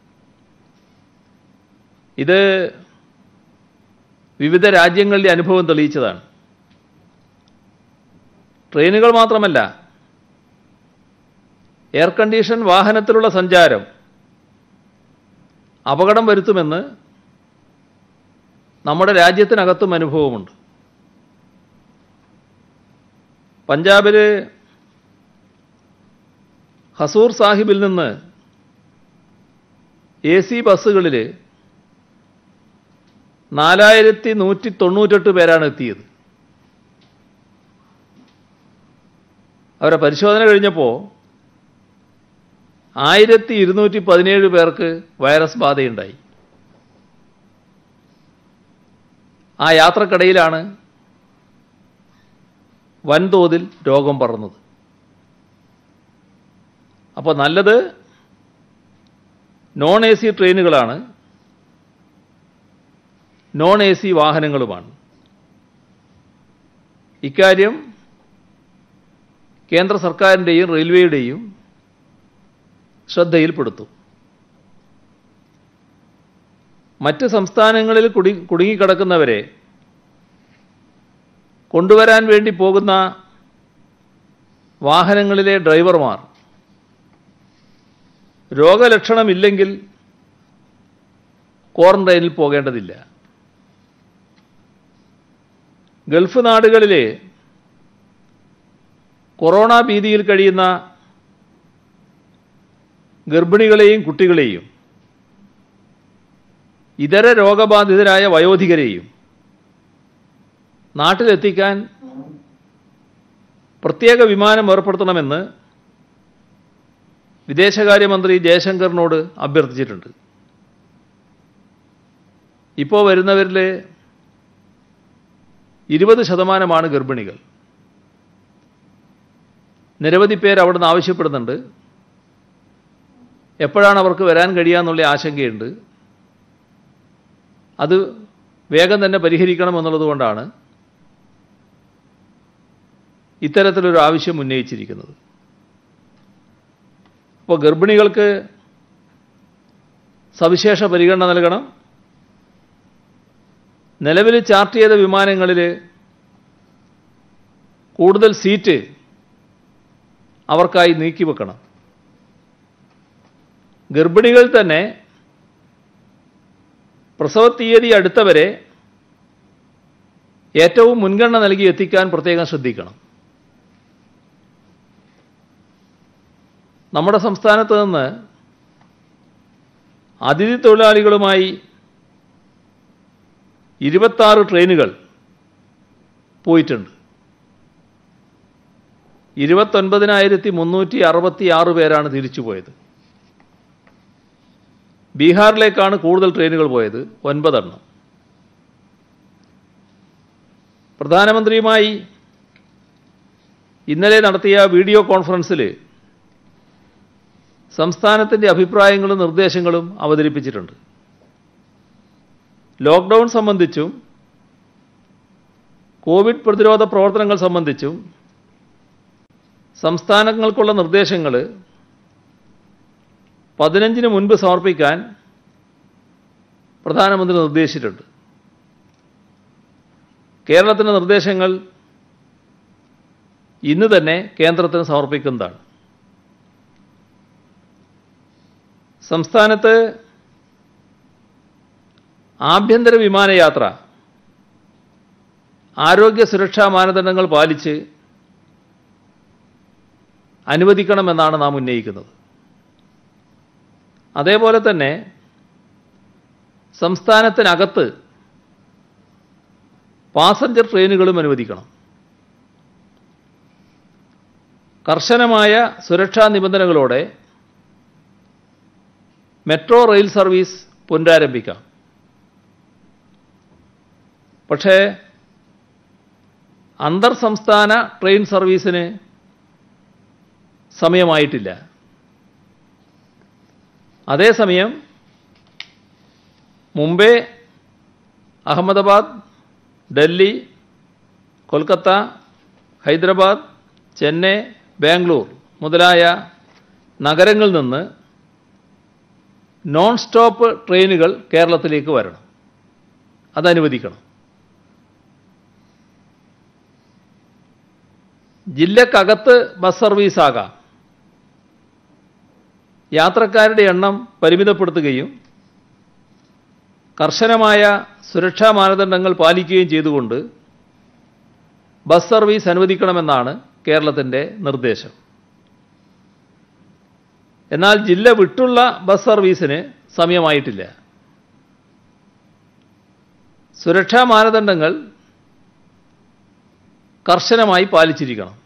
ഇത് വിവിധ രാജ്യങ്ങളിലെ അനുഭവം തെളിയിച്ചതാണ് ട്രെയിനുകൾ മാത്രമല്ല എയർ കണ്ടീഷൻ വാഹനത്തിലുള്ള സഞ്ചാരം അപകടം വരുത്തുമെന്ന് നമ്മുടെ രാജ്യത്തിനകത്തും അനുഭവമുണ്ട് പഞ്ചാബിൽ ഹസൂർ സാഹിബിൽ നിന്ന് എ സി ബസ്സുകളിൽ നാലായിരത്തി നൂറ്റി തൊണ്ണൂറ്റെട്ട് പേരാണ് എത്തിയത് അവരെ പരിശോധന കഴിഞ്ഞപ്പോൾ ആയിരത്തി ഇരുന്നൂറ്റി പതിനേഴ് പേർക്ക് വൈറസ് ബാധയുണ്ടായി ആ യാത്രക്കിടയിലാണ് വൻതോതിൽ രോഗം പടർന്നത് അപ്പോൾ നല്ലത് നോൺ എ സി ട്രെയിനുകളാണ് നോൺ എ സി വാഹനങ്ങളുമാണ് ഇക്കാര്യം കേന്ദ്ര സർക്കാരിൻ്റെയും റെയിൽവേയുടെയും ശ്രദ്ധയിൽപ്പെടുത്തും മറ്റ് സംസ്ഥാനങ്ങളിൽ കുടി കുടുങ്ങിക്കിടക്കുന്നവരെ കൊണ്ടുവരാൻ വേണ്ടി പോകുന്ന വാഹനങ്ങളിലെ ഡ്രൈവർമാർ രോഗലക്ഷണമില്ലെങ്കിൽ ക്വാറന്റൈനിൽ പോകേണ്ടതില്ല ഗൾഫ് നാടുകളിലെ കൊറോണ ഭീതിയിൽ കഴിയുന്ന ഗർഭിണികളെയും കുട്ടികളെയും ഇതര രോഗബാധിതരായ വയോധികരെയും നാട്ടിലെത്തിക്കാൻ പ്രത്യേക വിമാനം ഏർപ്പെടുത്തണമെന്ന് വിദേശകാര്യമന്ത്രി ജയശങ്കറിനോട് അഭ്യർത്ഥിച്ചിട്ടുണ്ട് ഇപ്പോൾ വരുന്നവരിൽ ഇരുപത് ശതമാനമാണ് ഗർഭിണികൾ നിരവധി പേർ അവിടെ നിന്ന് ആവശ്യപ്പെടുന്നുണ്ട് എപ്പോഴാണ് അവർക്ക് വരാൻ കഴിയുക എന്നുള്ള ആശങ്കയുണ്ട് അത് വേഗം തന്നെ പരിഹരിക്കണം എന്നുള്ളതുകൊണ്ടാണ് ഇത്തരത്തിലൊരു ആവശ്യം ഉന്നയിച്ചിരിക്കുന്നത് അപ്പോൾ ഗർഭിണികൾക്ക് സവിശേഷ പരിഗണന നൽകണം നിലവിൽ ചാർട്ട് ചെയ്ത വിമാനങ്ങളിൽ കൂടുതൽ സീറ്റ് അവർക്കായി നീക്കിവെക്കണം ഗർഭിണികൾ തന്നെ പ്രസവ തീയതി അടുത്തവരെ ഏറ്റവും മുൻഗണന നൽകി എത്തിക്കാൻ പ്രത്യേകം ശ്രദ്ധിക്കണം നമ്മുടെ സംസ്ഥാനത്ത് നിന്ന് അതിഥി തൊഴിലാളികളുമായി ഇരുപത്താറ് ട്രെയിനുകൾ പോയിട്ടുണ്ട് ഇരുപത്തൊൻപതിനായിരത്തി മുന്നൂറ്റി അറുപത്തി ആറ് പേരാണ് തിരിച്ചു പോയത് ബീഹാറിലേക്കാണ് കൂടുതൽ ട്രെയിനുകൾ പോയത് ഒൻപതെണ്ണം പ്രധാനമന്ത്രിയുമായി ഇന്നലെ നടത്തിയ വീഡിയോ കോൺഫറൻസിൽ സംസ്ഥാനത്തിൻ്റെ അഭിപ്രായങ്ങളും നിർദ്ദേശങ്ങളും അവതരിപ്പിച്ചിട്ടുണ്ട് ലോക്ക്ഡൗൺ സംബന്ധിച്ചും കോവിഡ് പ്രതിരോധ പ്രവർത്തനങ്ങൾ സംബന്ധിച്ചും സംസ്ഥാനങ്ങൾക്കുള്ള നിർദ്ദേശങ്ങൾ പതിനഞ്ചിന് മുൻപ് സമർപ്പിക്കാൻ പ്രധാനമന്ത്രി നിർദ്ദേശിച്ചിട്ടുണ്ട് കേരളത്തിൻ്റെ നിർദ്ദേശങ്ങൾ ഇന്ന് തന്നെ കേന്ദ്രത്തിന് സമർപ്പിക്കുന്നതാണ് സംസ്ഥാനത്ത് ആഭ്യന്തര വിമാനയാത്ര ആരോഗ്യ സുരക്ഷാ മാനദണ്ഡങ്ങൾ പാലിച്ച് അനുവദിക്കണമെന്നാണ് നാം ഉന്നയിക്കുന്നത് അതേപോലെ തന്നെ സംസ്ഥാനത്തിനകത്ത് പാസഞ്ചർ ട്രെയിനുകളും അനുവദിക്കണം കർശനമായ സുരക്ഷാ നിബന്ധനകളോടെ മെട്രോ റെയിൽ സർവീസ് പുനരാരംഭിക്കാം പക്ഷേ അന്തർ സംസ്ഥാന ട്രെയിൻ സർവീസിന് സമയമായിട്ടില്ല അതേസമയം മുംബൈ അഹമ്മദാബാദ് ഡൽഹി കൊൽക്കത്ത ഹൈദരാബാദ് ചെന്നൈ ബാംഗ്ലൂർ മുതലായ നഗരങ്ങളിൽ നിന്ന് നോൺ സ്റ്റോപ്പ് ട്രെയിനുകൾ കേരളത്തിലേക്ക് വരണം അതനുവദിക്കണം ജില്ലക്കകത്ത് ബസ് സർവീസാകാം യാത്രക്കാരുടെ എണ്ണം പരിമിതപ്പെടുത്തുകയും കർശനമായ സുരക്ഷാ മാനദണ്ഡങ്ങൾ പാലിക്കുകയും ചെയ്തുകൊണ്ട് ബസ് സർവീസ് അനുവദിക്കണമെന്നാണ് കേരളത്തിൻ്റെ നിർദ്ദേശം എന്നാൽ ജില്ല വിട്ടുള്ള ബസ് സർവീസിന് സമയമായിട്ടില്ല സുരക്ഷാ മാനദണ്ഡങ്ങൾ കർശനമായി പാലിച്ചിരിക്കണം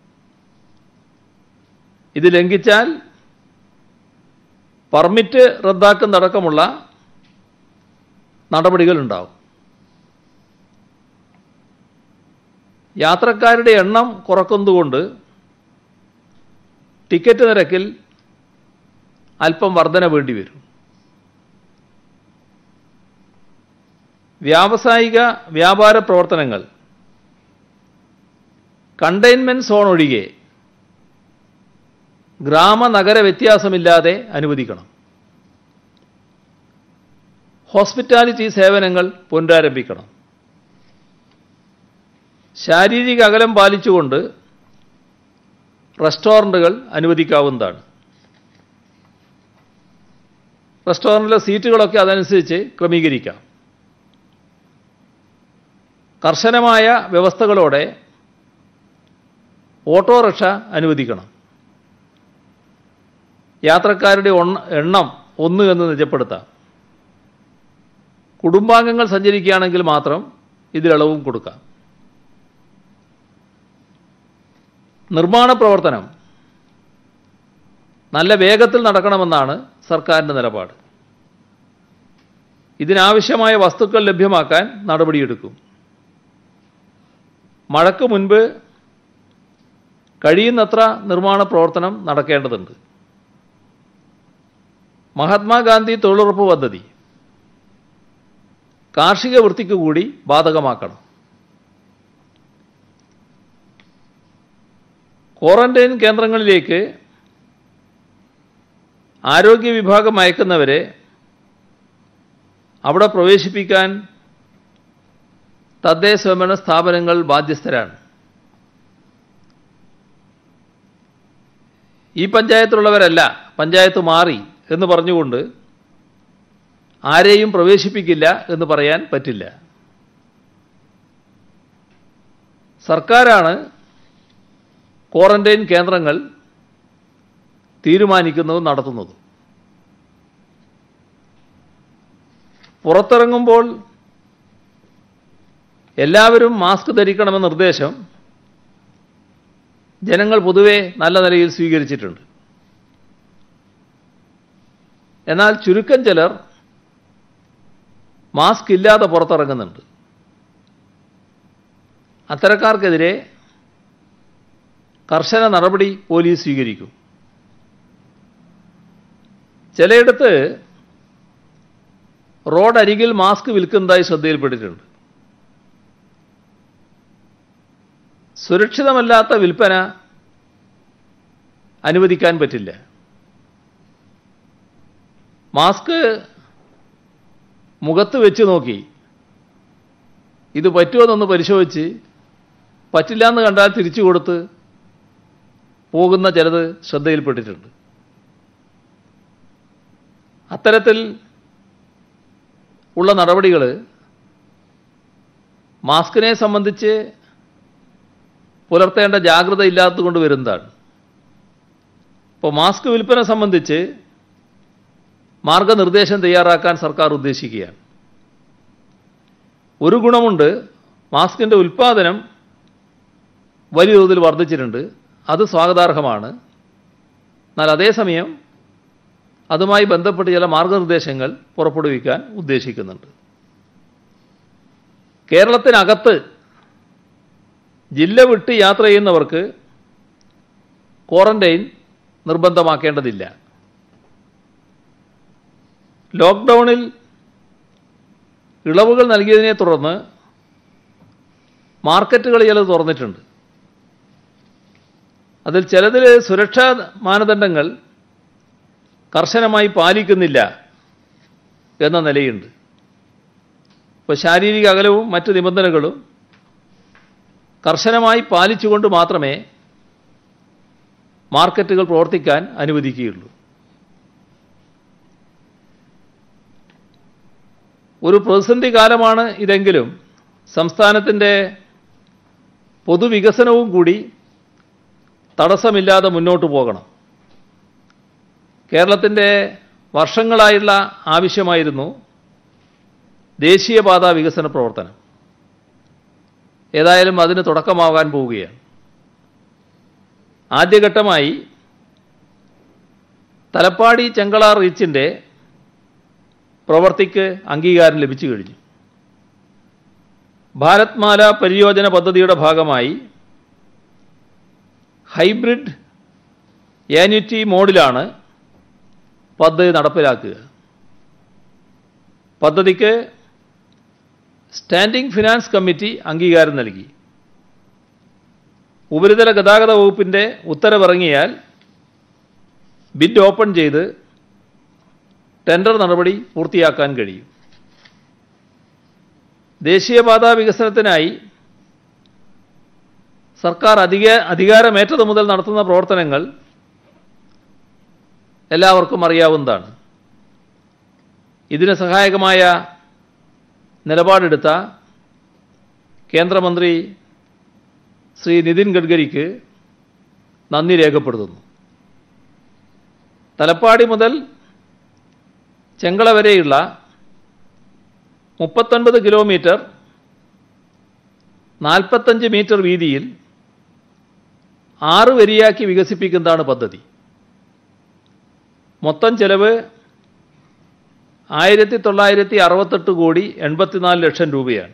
ഇത് ലംഘിച്ചാൽ പെർമിറ്റ് റദ്ദാക്കുന്നതടക്കമുള്ള നടപടികളുണ്ടാവും യാത്രക്കാരുടെ എണ്ണം കുറക്കുന്നതുകൊണ്ട് ടിക്കറ്റ് നിരക്കിൽ അല്പം വർധന വേണ്ടി വരും വ്യാവസായിക വ്യാപാര പ്രവർത്തനങ്ങൾ കണ്ടെയ്ൻമെൻറ്റ് സോൺ ഒഴികെ ഗ്രാമ നഗര വ്യത്യാസമില്ലാതെ അനുവദിക്കണം ഹോസ്പിറ്റാലിറ്റി സേവനങ്ങൾ പുനരാരംഭിക്കണം ശാരീരിക അകലം പാലിച്ചുകൊണ്ട് റെസ്റ്റോറൻറ്റുകൾ അനുവദിക്കാവുന്നതാണ് റെസ്റ്റോറൻറ്റിലെ സീറ്റുകളൊക്കെ അതനുസരിച്ച് ക്രമീകരിക്കാം കർശനമായ വ്യവസ്ഥകളോടെ ഓട്ടോറിക്ഷ അനുവദിക്കണം യാത്രക്കാരുടെ ഒണ്ണ- എണ്ണം ഒന്ന് എന്ന് നിജപ്പെടുത്താം കുടുംബാംഗങ്ങൾ സഞ്ചരിക്കുകയാണെങ്കിൽ മാത്രം ഇതിലളവും കൊടുക്കാം നിർമ്മാണ പ്രവർത്തനം നല്ല വേഗത്തിൽ നടക്കണമെന്നാണ് സർക്കാരിൻ്റെ നിലപാട് ഇതിനാവശ്യമായ വസ്തുക്കൾ ലഭ്യമാക്കാൻ നടപടിയെടുക്കും മഴയ്ക്ക് മുൻപ് കഴിയുന്നത്ര നിർമ്മാണ പ്രവർത്തനം നടക്കേണ്ടതുണ്ട് മഹാത്മാഗാന്ധി തൊഴിലുറപ്പ് പദ്ധതി കാർഷിക വൃത്തിക്ക് കൂടി ബാധകമാക്കണം ക്വാറന്റൈൻ കേന്ദ്രങ്ങളിലേക്ക് ആരോഗ്യ വിഭാഗം അയക്കുന്നവരെ അവിടെ പ്രവേശിപ്പിക്കാൻ തദ്ദേശ സ്വയംഭരണ സ്ഥാപനങ്ങൾ ബാധ്യസ്ഥരാണ് ഈ പഞ്ചായത്തിലുള്ളവരല്ല പഞ്ചായത്ത് മാറി എന്ന് പറഞ്ഞുകൊണ്ട് ആരെയും പ്രവേശിപ്പിക്കില്ല എന്ന് പറയാൻ പറ്റില്ല സർക്കാരാണ് ക്വാറന്റൈൻ കേന്ദ്രങ്ങൾ തീരുമാനിക്കുന്നതും നടത്തുന്നതും പുറത്തിറങ്ങുമ്പോൾ എല്ലാവരും മാസ്ക് ധരിക്കണമെന്ന നിർദ്ദേശം ജനങ്ങൾ പൊതുവെ നല്ല നിലയിൽ സ്വീകരിച്ചിട്ടുണ്ട് എന്നാൽ ചുരുക്കം ചിലർ മാസ്ക് ഇല്ലാതെ പുറത്തിറങ്ങുന്നുണ്ട് അത്തരക്കാർക്കെതിരെ കർശന നടപടി പോലീസ് സ്വീകരിക്കും ചിലയിടത്ത് റോഡരികിൽ മാസ്ക് വിൽക്കുന്നതായി ശ്രദ്ധയിൽപ്പെട്ടിട്ടുണ്ട് സുരക്ഷിതമല്ലാത്ത വിൽപ്പന അനുവദിക്കാൻ പറ്റില്ല മാസ്ക് മുഖത്ത് വെച്ച് നോക്കി ഇത് പറ്റുമോന്നൊന്ന് പരിശോധിച്ച് പറ്റില്ല എന്ന് കണ്ടാൽ തിരിച്ചു കൊടുത്ത് പോകുന്ന ചിലത് ശ്രദ്ധയിൽപ്പെട്ടിട്ടുണ്ട് അത്തരത്തിൽ ഉള്ള നടപടികൾ മാസ്കിനെ സംബന്ധിച്ച് പുലർത്തേണ്ട ജാഗ്രത ഇല്ലാത്തതുകൊണ്ട് വരുന്നതാണ് ഇപ്പോൾ മാസ്ക് വിൽപ്പന സംബന്ധിച്ച് മാർഗനിർദ്ദേശം തയ്യാറാക്കാൻ സർക്കാർ ഉദ്ദേശിക്കുകയാണ് ഒരു ഗുണമുണ്ട് മാസ്കിൻ്റെ ഉൽപ്പാദനം വലിയ തോതിൽ വർദ്ധിച്ചിട്ടുണ്ട് അത് സ്വാഗതാർഹമാണ് എന്നാൽ അതേസമയം അതുമായി ബന്ധപ്പെട്ട് ചില മാർഗനിർദ്ദേശങ്ങൾ പുറപ്പെടുവിക്കാൻ ഉദ്ദേശിക്കുന്നുണ്ട് കേരളത്തിനകത്ത് ജില്ല വിട്ട് യാത്ര ചെയ്യുന്നവർക്ക് ക്വാറന്റൈൻ നിർബന്ധമാക്കേണ്ടതില്ല ലോക്ക്ഡൗണിൽ ഇളവുകൾ നൽകിയതിനെ തുടർന്ന് മാർക്കറ്റുകൾ ചിലത് തുറന്നിട്ടുണ്ട് അതിൽ ചിലതിൽ സുരക്ഷാ മാനദണ്ഡങ്ങൾ കർശനമായി പാലിക്കുന്നില്ല എന്ന നിലയുണ്ട് ഇപ്പോൾ ശാരീരിക അകലവും മറ്റ് നിബന്ധനകളും കർശനമായി പാലിച്ചുകൊണ്ട് മാത്രമേ മാർക്കറ്റുകൾ പ്രവർത്തിക്കാൻ അനുവദിക്കുകയുള്ളൂ ഒരു പ്രതിസന്ധി കാലമാണ് ഇതെങ്കിലും സംസ്ഥാനത്തിൻ്റെ പൊതുവികസനവും കൂടി തടസ്സമില്ലാതെ മുന്നോട്ട് പോകണം കേരളത്തിൻ്റെ വർഷങ്ങളായുള്ള ആവശ്യമായിരുന്നു ദേശീയപാത വികസന പ്രവർത്തനം ഏതായാലും അതിന് തുടക്കമാകാൻ പോവുകയാണ് ആദ്യഘട്ടമായി തലപ്പാടി ചെങ്കള റീച്ചിൻ്റെ പ്രവർത്തിക്ക് അംഗീകാരം ലഭിച്ചു കഴിഞ്ഞു ഭാരത് മാല പരിയോജന പദ്ധതിയുടെ ഭാഗമായി ഹൈബ്രിഡ് ആന്വിറ്റി മോഡിലാണ് പദ്ധതി നടപ്പിലാക്കുക പദ്ധതിക്ക് സ്റ്റാൻഡിംഗ് ഫിനാൻസ് കമ്മിറ്റി അംഗീകാരം നൽകി ഉപരിതല ഗതാഗത വകുപ്പിൻ്റെ ഉത്തരവിറങ്ങിയാൽ ബിഡ് ഓപ്പൺ ചെയ്ത് ടെൻഡർ നടപടി പൂർത്തിയാക്കാൻ കഴിയും ദേശീയപാതാ വികസനത്തിനായി സർക്കാർ അധിക അധികാരമേറ്റത് മുതൽ നടത്തുന്ന പ്രവർത്തനങ്ങൾ എല്ലാവർക്കും അറിയാവുന്നതാണ് ഇതിന് സഹായകമായ നിലപാടെടുത്ത കേന്ദ്രമന്ത്രി ശ്രീ നിതിൻ ഗഡ്കരിക്ക് നന്ദി രേഖപ്പെടുത്തുന്നു തലപ്പാടി മുതൽ ചെങ്കള വരെയുള്ള മുപ്പത്തൊൻപത് കിലോമീറ്റർ നാൽപ്പത്തഞ്ച് മീറ്റർ വീതിയിൽ ആറ് വരിയാക്കി വികസിപ്പിക്കുന്നതാണ് പദ്ധതി മൊത്തം ചെലവ് ആയിരത്തി തൊള്ളായിരത്തി അറുപത്തെട്ട് കോടി എൺപത്തിനാല് ലക്ഷം രൂപയാണ്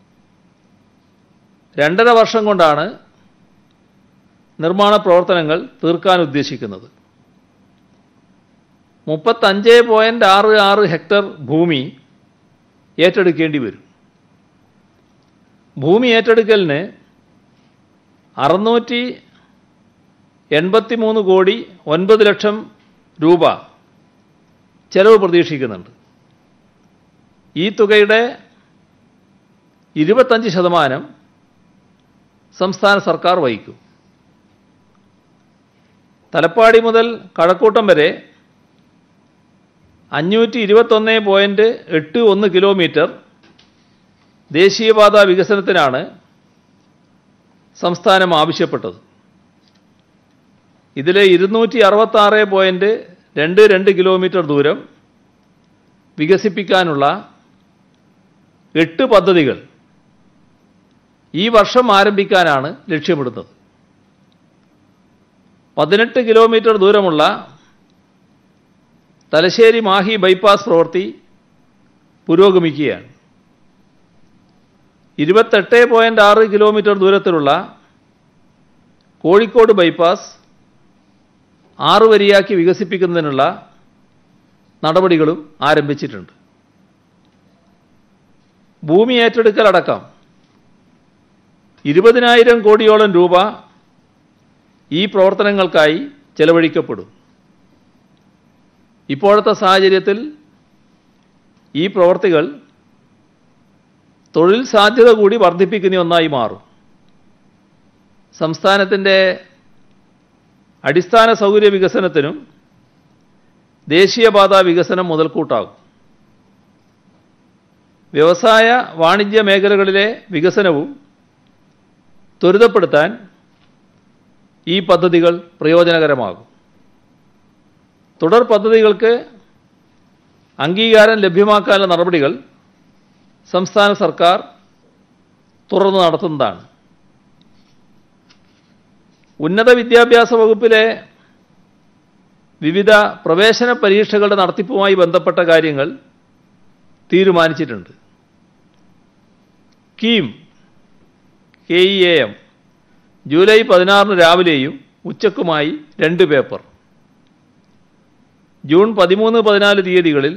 രണ്ടര വർഷം കൊണ്ടാണ് നിർമ്മാണ പ്രവർത്തനങ്ങൾ തീർക്കാൻ ഉദ്ദേശിക്കുന്നത് മുപ്പത്തഞ്ച് പോയിൻ്റ് ആറ് ആറ് ഹെക്ടർ ഭൂമി ഏറ്റെടുക്കേണ്ടി വരും ഭൂമി ഏറ്റെടുക്കലിന് അറുന്നൂറ്റി എൺപത്തി മൂന്ന് കോടി ഒൻപത് ലക്ഷം രൂപ ചെലവ് പ്രതീക്ഷിക്കുന്നുണ്ട് ഈ തുകയുടെ ഇരുപത്തഞ്ച് ശതമാനം സംസ്ഥാന സർക്കാർ വഹിക്കും തലപ്പാടി മുതൽ കഴക്കൂട്ടം വരെ അഞ്ഞൂറ്റി ഇരുപത്തൊന്ന് പോയിൻറ്റ് എട്ട് ഒന്ന് കിലോമീറ്റർ ദേശീയപാത വികസനത്തിനാണ് സംസ്ഥാനം ആവശ്യപ്പെട്ടത് ഇതിലെ ഇരുന്നൂറ്റി അറുപത്താറ് പോയിൻറ്റ് രണ്ട് രണ്ട് കിലോമീറ്റർ ദൂരം വികസിപ്പിക്കാനുള്ള എട്ട് പദ്ധതികൾ ഈ വർഷം ആരംഭിക്കാനാണ് ലക്ഷ്യമിടുന്നത് പതിനെട്ട് കിലോമീറ്റർ ദൂരമുള്ള തലശ്ശേരി മാഹി ബൈപ്പാസ് പ്രവൃത്തി പുരോഗമിക്കുകയാണ് ഇരുപത്തെട്ട് പോയിൻ്റ് ആറ് കിലോമീറ്റർ ദൂരത്തിലുള്ള കോഴിക്കോട് ബൈപ്പാസ് ആറ് വരിയാക്കി വികസിപ്പിക്കുന്നതിനുള്ള നടപടികളും ആരംഭിച്ചിട്ടുണ്ട് ഭൂമി ഏറ്റെടുക്കലടക്കം ഇരുപതിനായിരം കോടിയോളം രൂപ ഈ പ്രവർത്തനങ്ങൾക്കായി ചെലവഴിക്കപ്പെടും ഇപ്പോഴത്തെ സാഹചര്യത്തിൽ ഈ പ്രവർത്തികൾ തൊഴിൽ സാധ്യത കൂടി വർദ്ധിപ്പിക്കുന്ന ഒന്നായി മാറും സംസ്ഥാനത്തിൻ്റെ അടിസ്ഥാന സൗകര്യ വികസനത്തിനും ദേശീയപാത വികസനം മുതൽക്കൂട്ടാകും വ്യവസായ വാണിജ്യ മേഖലകളിലെ വികസനവും ത്വരിതപ്പെടുത്താൻ ഈ പദ്ധതികൾ പ്രയോജനകരമാകും തുടർ പദ്ധതികൾക്ക് അംഗീകാരം ലഭ്യമാക്കാനുള്ള നടപടികൾ സംസ്ഥാന സർക്കാർ തുടർന്ന് നടത്തുന്നതാണ് ഉന്നത വിദ്യാഭ്യാസ വകുപ്പിലെ വിവിധ പ്രവേശന പരീക്ഷകളുടെ നടത്തിപ്പുമായി ബന്ധപ്പെട്ട കാര്യങ്ങൾ തീരുമാനിച്ചിട്ടുണ്ട് KEAM K E A M July പതിനാറിന് രാവിലെയും ഉച്ചക്കുമായി രണ്ട് പേപ്പർ ജൂൺ പതിമൂന്ന് പതിനാല് തീയതികളിൽ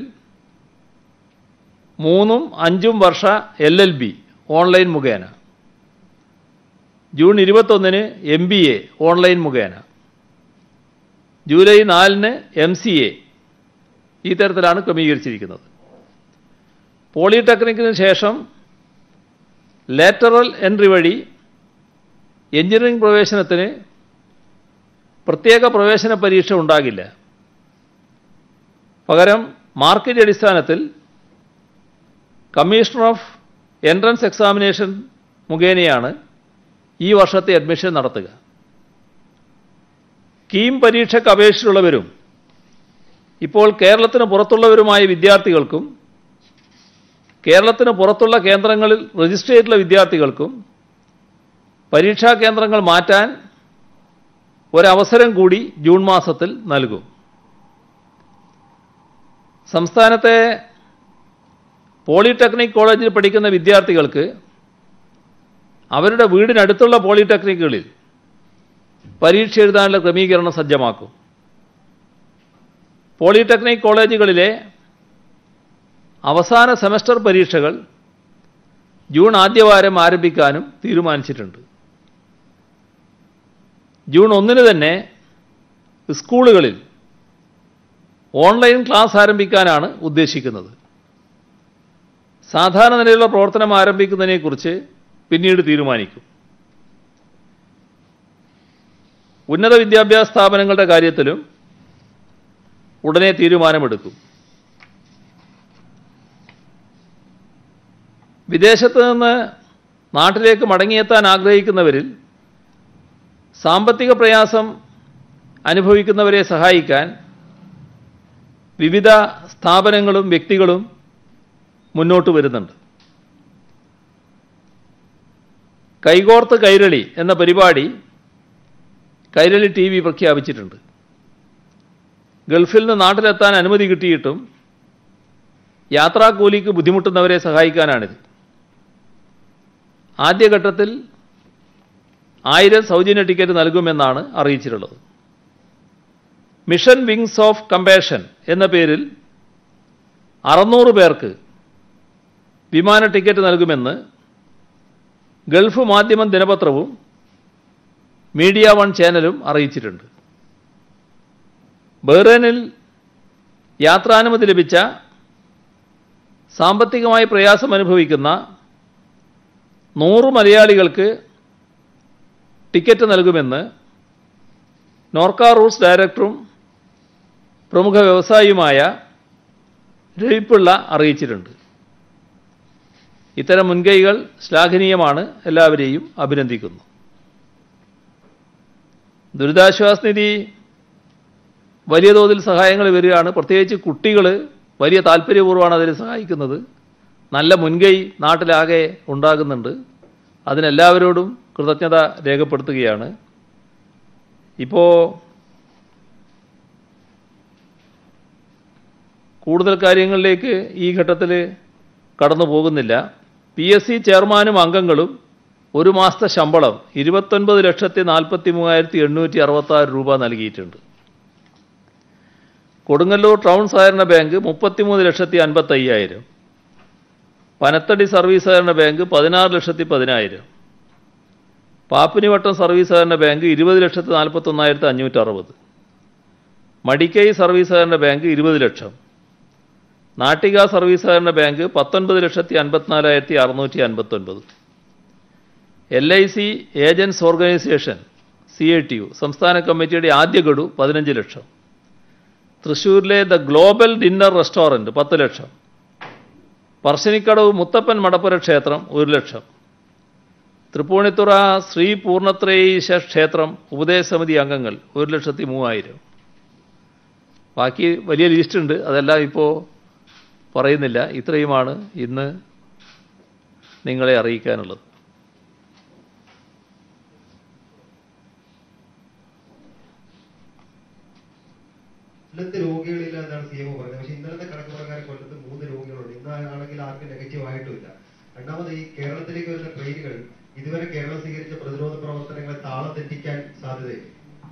മൂന്നും അഞ്ചും വർഷ എൽ എൽ ബി ഓൺലൈൻ മുഖേന ജൂൺ ഇരുപത്തൊന്നിന് എം ബി എ ഓൺലൈൻ മുഖേന ജൂലൈ നാലിന് എം സി എ ഈ തരത്തിലാണ് ക്രമീകരിച്ചിരിക്കുന്നത് പോളിടെക്നിക്കിന് ശേഷം ലാറ്ററൽ എൻട്രി വഴി എഞ്ചിനീയറിംഗ് പ്രവേശനത്തിന് പ്രത്യേക പ്രവേശന പരീക്ഷ ഉണ്ടാകില്ല പകരം മാർക്കിൻ്റെ അടിസ്ഥാനത്തിൽ കമ്മീഷണർ ഓഫ് എൻട്രൻസ് എക്സാമിനേഷൻ മുഖേനയാണ് ഈ വർഷത്തെ അഡ്മിഷൻ നടത്തുക കീം പരീക്ഷയ്ക്ക് അപേക്ഷിച്ചുള്ളവരും ഇപ്പോൾ കേരളത്തിന് പുറത്തുള്ളവരുമായ വിദ്യാർത്ഥികൾക്കും കേരളത്തിന് പുറത്തുള്ള കേന്ദ്രങ്ങളിൽ രജിസ്റ്റർ ചെയ്തിട്ടുള്ള വിദ്യാർത്ഥികൾക്കും പരീക്ഷാ കേന്ദ്രങ്ങൾ മാറ്റാൻ ഒരവസരം കൂടി ജൂൺ മാസത്തിൽ നൽകും സംസ്ഥാനത്തെ പോളിടെക്നിക് കോളേജിൽ പഠിക്കുന്ന വിദ്യാർത്ഥികൾക്ക് അവരുടെ വീടിനടുത്തുള്ള പോളിടെക്നിക്കുകളിൽ പരീക്ഷ എഴുതാനുള്ള ക്രമീകരണം സജ്ജമാക്കും പോളിടെക്നിക് കോളേജുകളിലെ അവസാന സെമസ്റ്റർ പരീക്ഷകൾ ജൂൺ ആദ്യവാരം ആരംഭിക്കാനും തീരുമാനിച്ചിട്ടുണ്ട് ജൂൺ ഒന്നിന് തന്നെ സ്കൂളുകളിൽ ഓൺലൈൻ ക്ലാസ് ആരംഭിക്കാനാണ് ഉദ്ദേശിക്കുന്നത് സാധാരണ നിലയിലുള്ള പ്രവർത്തനം ആരംഭിക്കുന്നതിനെക്കുറിച്ച് പിന്നീട് തീരുമാനിക്കും ഉന്നത വിദ്യാഭ്യാസ സ്ഥാപനങ്ങളുടെ കാര്യത്തിലും ഉടനെ തീരുമാനമെടുക്കും വിദേശത്ത് നിന്ന് നാട്ടിലേക്ക് മടങ്ങിയെത്താൻ ആഗ്രഹിക്കുന്നവരിൽ സാമ്പത്തിക പ്രയാസം അനുഭവിക്കുന്നവരെ സഹായിക്കാൻ വിവിധ സ്ഥാപനങ്ങളും വ്യക്തികളും മുന്നോട്ട് വരുന്നുണ്ട് കൈകോർത്ത് കൈരളി എന്ന പരിപാടി കൈരളി ടി വി പ്രഖ്യാപിച്ചിട്ടുണ്ട് ഗൾഫിൽ നിന്ന് നാട്ടിലെത്താൻ അനുമതി കിട്ടിയിട്ടും യാത്രാക്കൂലിക്ക് ബുദ്ധിമുട്ടുന്നവരെ സഹായിക്കാനാണിത് ആദ്യഘട്ടത്തിൽ ആയിരം സൗജന്യ ടിക്കറ്റ് നൽകുമെന്നാണ് അറിയിച്ചിട്ടുള്ളത് മിഷൻ വിങ്സ് ഓഫ് കമ്പാഷൻ എന്ന പേരിൽ അറുന്നൂറ് പേർക്ക് വിമാന ടിക്കറ്റ് നൽകുമെന്ന് ഗൾഫ് മാധ്യമം ദിനപത്രവും മീഡിയ വൺ ചാനലും അറിയിച്ചിട്ടുണ്ട് ബഹ്റൈനിൽ യാത്രാനുമതി ലഭിച്ച സാമ്പത്തികമായി പ്രയാസം അനുഭവിക്കുന്ന നൂറ് മലയാളികൾക്ക് ടിക്കറ്റ് നൽകുമെന്ന് നോർക്ക റൂട്ട്സ് ഡയറക്ടറും പ്രമുഖ വ്യവസായിയുമായ രവിപ്പിള്ള അറിയിച്ചിട്ടുണ്ട് ഇത്തരം മുൻകൈകൾ ശ്ലാഘനീയമാണ് എല്ലാവരെയും അഭിനന്ദിക്കുന്നു ദുരിതാശ്വാസ നിധി വലിയ തോതിൽ സഹായങ്ങൾ വരികയാണ് പ്രത്യേകിച്ച് കുട്ടികൾ വലിയ താല്പര്യപൂർവ്വമാണ് അതിൽ സഹായിക്കുന്നത് നല്ല മുൻകൈ നാട്ടിലാകെ ഉണ്ടാകുന്നുണ്ട് അതിനെല്ലാവരോടും കൃതജ്ഞത രേഖപ്പെടുത്തുകയാണ് ഇപ്പോൾ കൂടുതൽ കാര്യങ്ങളിലേക്ക് ഈ ഘട്ടത്തിൽ കടന്നു പോകുന്നില്ല പി എസ് സി ചെയർമാനും അംഗങ്ങളും ഒരു മാസത്തെ ശമ്പളം ഇരുപത്തൊൻപത് ലക്ഷത്തി നാൽപ്പത്തി മൂവായിരത്തി എണ്ണൂറ്റി അറുപത്താറ് രൂപ നൽകിയിട്ടുണ്ട് കൊടുങ്ങല്ലൂർ ടൗൺ സഹകരണ ബാങ്ക് മുപ്പത്തിമൂന്ന് ലക്ഷത്തി അൻപത്തയ്യായിരം പനത്തടി സർവീസ് സഹകരണ ബാങ്ക് പതിനാറ് ലക്ഷത്തി പതിനായിരം പാപ്പിനിവട്ടം സർവീസ് സഹകരണ ബാങ്ക് ഇരുപത് ലക്ഷത്തി നാൽപ്പത്തൊന്നായിരത്തി അഞ്ഞൂറ്റി അറുപത് മടിക്കൈ സർവീസ് സഹകരണ ബാങ്ക് ഇരുപത് ലക്ഷം നാട്ടിക സർവീസ് സഹകരണ ബാങ്ക് പത്തൊൻപത് ലക്ഷത്തി അൻപത്തിനാലായിരത്തി അറുന്നൂറ്റി അൻപത്തൊൻപത് L I C agents organisation C I T U സംസ്ഥാന കമ്മിറ്റിയുടെ ആദ്യ ഗഡു പതിനഞ്ച് ലക്ഷം തൃശ്ശൂരിലെ ദ ഗ്ലോബൽ ഡിന്നർ റെസ്റ്റോറൻറ്റ് പത്ത് ലക്ഷം പറശ്ശിനിക്കടവ് മുത്തപ്പൻ മടപ്പുര ക്ഷേത്രം ഒരു ലക്ഷം തൃപ്പൂണിത്തുറ ശ്രീ പൂർണ്ണത്രയീശ ക്ഷേത്രം ഉപദേശ സമിതി അംഗങ്ങൾ ഒരു ലക്ഷത്തി മൂവായിരം ബാക്കി വലിയ ലിസ്റ്റുണ്ട് അതെല്ലാം ഇപ്പോൾ പറയുന്നില്ല ഇത്രയുമാണ് ഇന്ന് നിങ്ങളെ അറിയിക്കാനുള്ളത് ഇന്നത്തെ രോഗികളില്ല എന്നാണ് സി എം പറഞ്ഞത് പക്ഷെ ഇന്നലത്തെ കണക്ക് പ്രകാരം കൊല്ലത്ത് മൂന്ന് രോഗികളുണ്ട് ഇന്നാണെങ്കിൽ ആർക്കും നെഗറ്റീവ് ആയിട്ടുമില്ല രണ്ടാമത് ഈ കേരളത്തിലേക്ക് വരുന്ന ട്രെയിനുകൾ ഇതുവരെ കേരളം സ്വീകരിച്ച പ്രതിരോധ പ്രവർത്തനങ്ങളെ താളം തെറ്റിക്കാൻ സാധ്യതയില്ല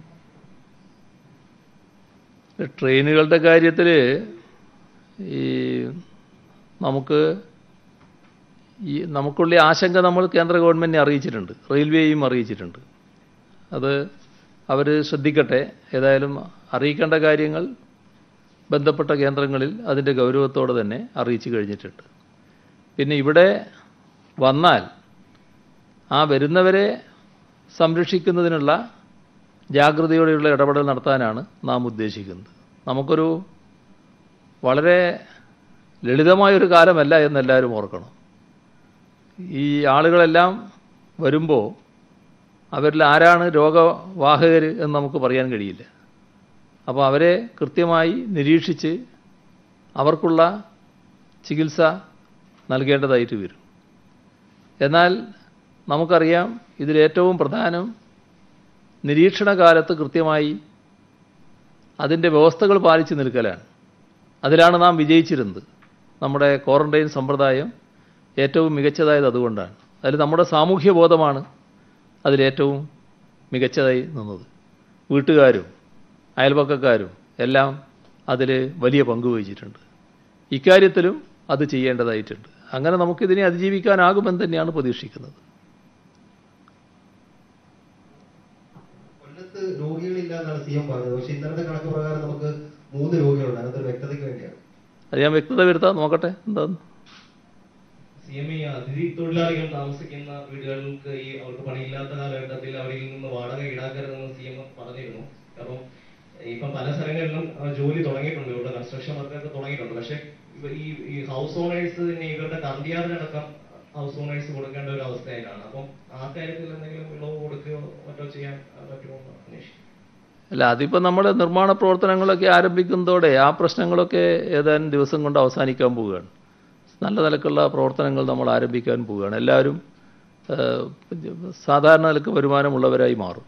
ട്രെയിനുകളുടെ കാര്യത്തിൽ ഈ നമുക്ക് ഈ നമുക്കുള്ള ആശങ്ക നമ്മൾ കേന്ദ്ര ഗവൺമെൻറ്റിനെ അറിയിച്ചിട്ടുണ്ട് റെയിൽവേയും അറിയിച്ചിട്ടുണ്ട് അത് അവർ ശ്രദ്ധിക്കട്ടെ ഏതായാലും അറിയിക്കേണ്ട കാര്യങ്ങൾ ബന്ധപ്പെട്ട കേന്ദ്രങ്ങളിൽ അതിൻ്റെ ഗൗരവത്തോടെ തന്നെ അറിയിച്ചു കഴിഞ്ഞിട്ടുണ്ട് പിന്നെ ഇവിടെ വന്നാൽ ആ വരുന്നവരെ സംരക്ഷിക്കുന്നതിനുള്ള ജാഗ്രതയോടെയുള്ള ഇടപെടൽ നടത്താനാണ് നാം ഉദ്ദേശിക്കുന്നത് നമുക്കൊരു വളരെ ലളിതമായൊരു കാലമല്ല എന്നെല്ലാവരും ഓർക്കണം ഈ ആളുകളെല്ലാം വരുമ്പോൾ അവരിൽ ആരാണ് രോഗവാഹകർ എന്ന് നമുക്ക് പറയാൻ കഴിയില്ല അപ്പോൾ അവരെ കൃത്യമായി നിരീക്ഷിച്ച് അവർക്കുള്ള ചികിത്സ നൽകേണ്ടതായിട്ട് വരും എന്നാൽ നമുക്കറിയാം ഇതിലേറ്റവും പ്രധാനം നിരീക്ഷണ കാലത്ത് കൃത്യമായി അതിൻ്റെ വ്യവസ്ഥകൾ പാലിച്ചു നിൽക്കലാണ് അതിലാണ് നാം വിജയിച്ചിരുന്നത് നമ്മുടെ ക്വാറന്റൈൻ സമ്പ്രദായം ഏറ്റവും മികച്ചതായത് അതുകൊണ്ടാണ് അതിൽ നമ്മുടെ സാമൂഹ്യ ബോധമാണ് അതിലേറ്റവും മികച്ചതായി നിന്നത് വീട്ടുകാരും അയൽപക്കക്കാരും എല്ലാം അതിൽ വലിയ പങ്ക് വഹിച്ചിട്ടുണ്ട് ഇക്കാര്യത്തിലും അത് ചെയ്യേണ്ടതായിട്ടുണ്ട് അങ്ങനെ നമുക്കിതിനെ അതിജീവിക്കാനാകുമെന്ന് തന്നെയാണ് പ്രതീക്ഷിക്കുന്നത് കൊല്ലത്ത് രോഗികളില്ല എന്നാണ് സി എം പറഞ്ഞത് പക്ഷെ ഇന്നലത്തെ കണക്ക് പ്രകാരം നമുക്ക് മൂന്ന് രോഗികളുണ്ട് അതിനകത്തൊരു വ്യക്തതയ്ക്ക് വേണ്ടിയാണ് അത് ഞാൻ വ്യക്തത വരുത്താം നോക്കട്ടെ എന്താന്ന് സി എം ഈ അതിഥി തൊഴിലാളികൾ താമസിക്കുന്ന വീടുകൾക്ക് ഈ അവർക്ക് പണിയില്ലാത്ത കാലഘട്ടത്തിൽ അവരിൽ നിന്ന് വാടക ഈടാക്കരുതെന്ന് സി എം പറഞ്ഞിരുന്നു അപ്പം ഇപ്പം പല സ്ഥലങ്ങളിലും ആ, ജോലി തുടങ്ങിയിട്ടുണ്ട് ഇവിടെ കൺസ്ട്രക്ഷൻ വർക്കൊക്കെ തുടങ്ങിയിട്ടുണ്ട് പക്ഷെ ഇവ- ഈ ഈ ഹൗസ് ഓണേഴ്സ് തന്നെ ഇവരുടെ കന്തിയാറിനടക്കം ഹൗസ് ഓണേഴ്സ് കൊടുക്കേണ്ട ഒരു അവസ്ഥയിലാണ് അപ്പം ആ കാര്യത്തിൽ എന്തെങ്കിലും ഇളവ് കൊടുക്കുകയോ മറ്റോ ചെയ്യാൻ പറ്റുമോ എന്ന് അന്വേഷിക്കും അല്ല അതിപ്പോൾ നമ്മൾ നിർമ്മാണ പ്രവർത്തനങ്ങളൊക്കെ ആരംഭിക്കുന്നതോടെ ആ പ്രശ്നങ്ങളൊക്കെ ഏതാനും ദിവസം കൊണ്ട് അവസാനിക്കാൻ പോവുകയാണ് നല്ല നിലക്കുള്ള പ്രവർത്തനങ്ങൾ നമ്മൾ ആരംഭിക്കാൻ പോവുകയാണ് എല്ലാവരും ഏഹ്, സാധാരണ നിലക്ക് വരുമാനമുള്ളവരായി മാറും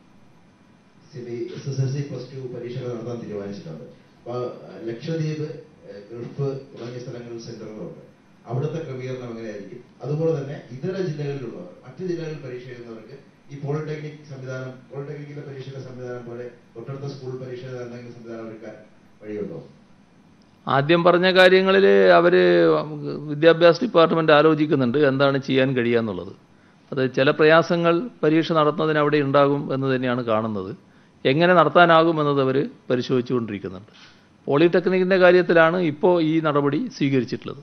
S S L C plus two പരീക്ഷകൾ നടത്താൻ തീരുമാനിച്ചിട്ടുണ്ട് അപ്പൊ അഹ് ലക്ഷദ്വീപ് അഹ് ഗൾഫ് തുടങ്ങിയ സ്ഥലങ്ങളിൽ സെന്ററുകളുണ്ട് അവിടുത്തെ ക്രമീകരണം എങ്ങനെയായിരിക്കും അതുപോലെ തന്നെ ഇതര ജില്ലകളിലുള്ളവർ മറ്റ് ജില്ലകളിൽ പരീക്ഷ എഴുതുന്നവർക്ക് ഈ പോളിടെക്നിക് സംവിധാനം പോളിടെക്നിക്കിലെ പരീക്ഷയുടെ സംവിധാനം പോലെ തൊട്ടടുത്ത സ്കൂൾ പരീക്ഷയുടെ എന്തെങ്കിലും സംവിധാനം ഒരുക്കാൻ വഴിയുണ്ടോ ആദ്യം പറഞ്ഞ കാര്യങ്ങളിൽ അവർ വിദ്യാഭ്യാസ ഡിപ്പാർട്ട്മെൻറ്റ് ആലോചിക്കുന്നുണ്ട് എന്താണ് ചെയ്യാൻ കഴിയുക എന്നുള്ളത് അത് ചില പ്രയാസങ്ങൾ പരീക്ഷ നടത്തുന്നതിന് അവിടെ ഉണ്ടാകും എന്ന് തന്നെയാണ് കാണുന്നത് എങ്ങനെ നടത്താനാകും എന്നത് അവർ പരിശോധിച്ചുകൊണ്ടിരിക്കുന്നുണ്ട് പോളിടെക്നിക്കിൻ്റെ കാര്യത്തിലാണ് ഇപ്പോൾ ഈ നടപടി സ്വീകരിച്ചിട്ടുള്ളത്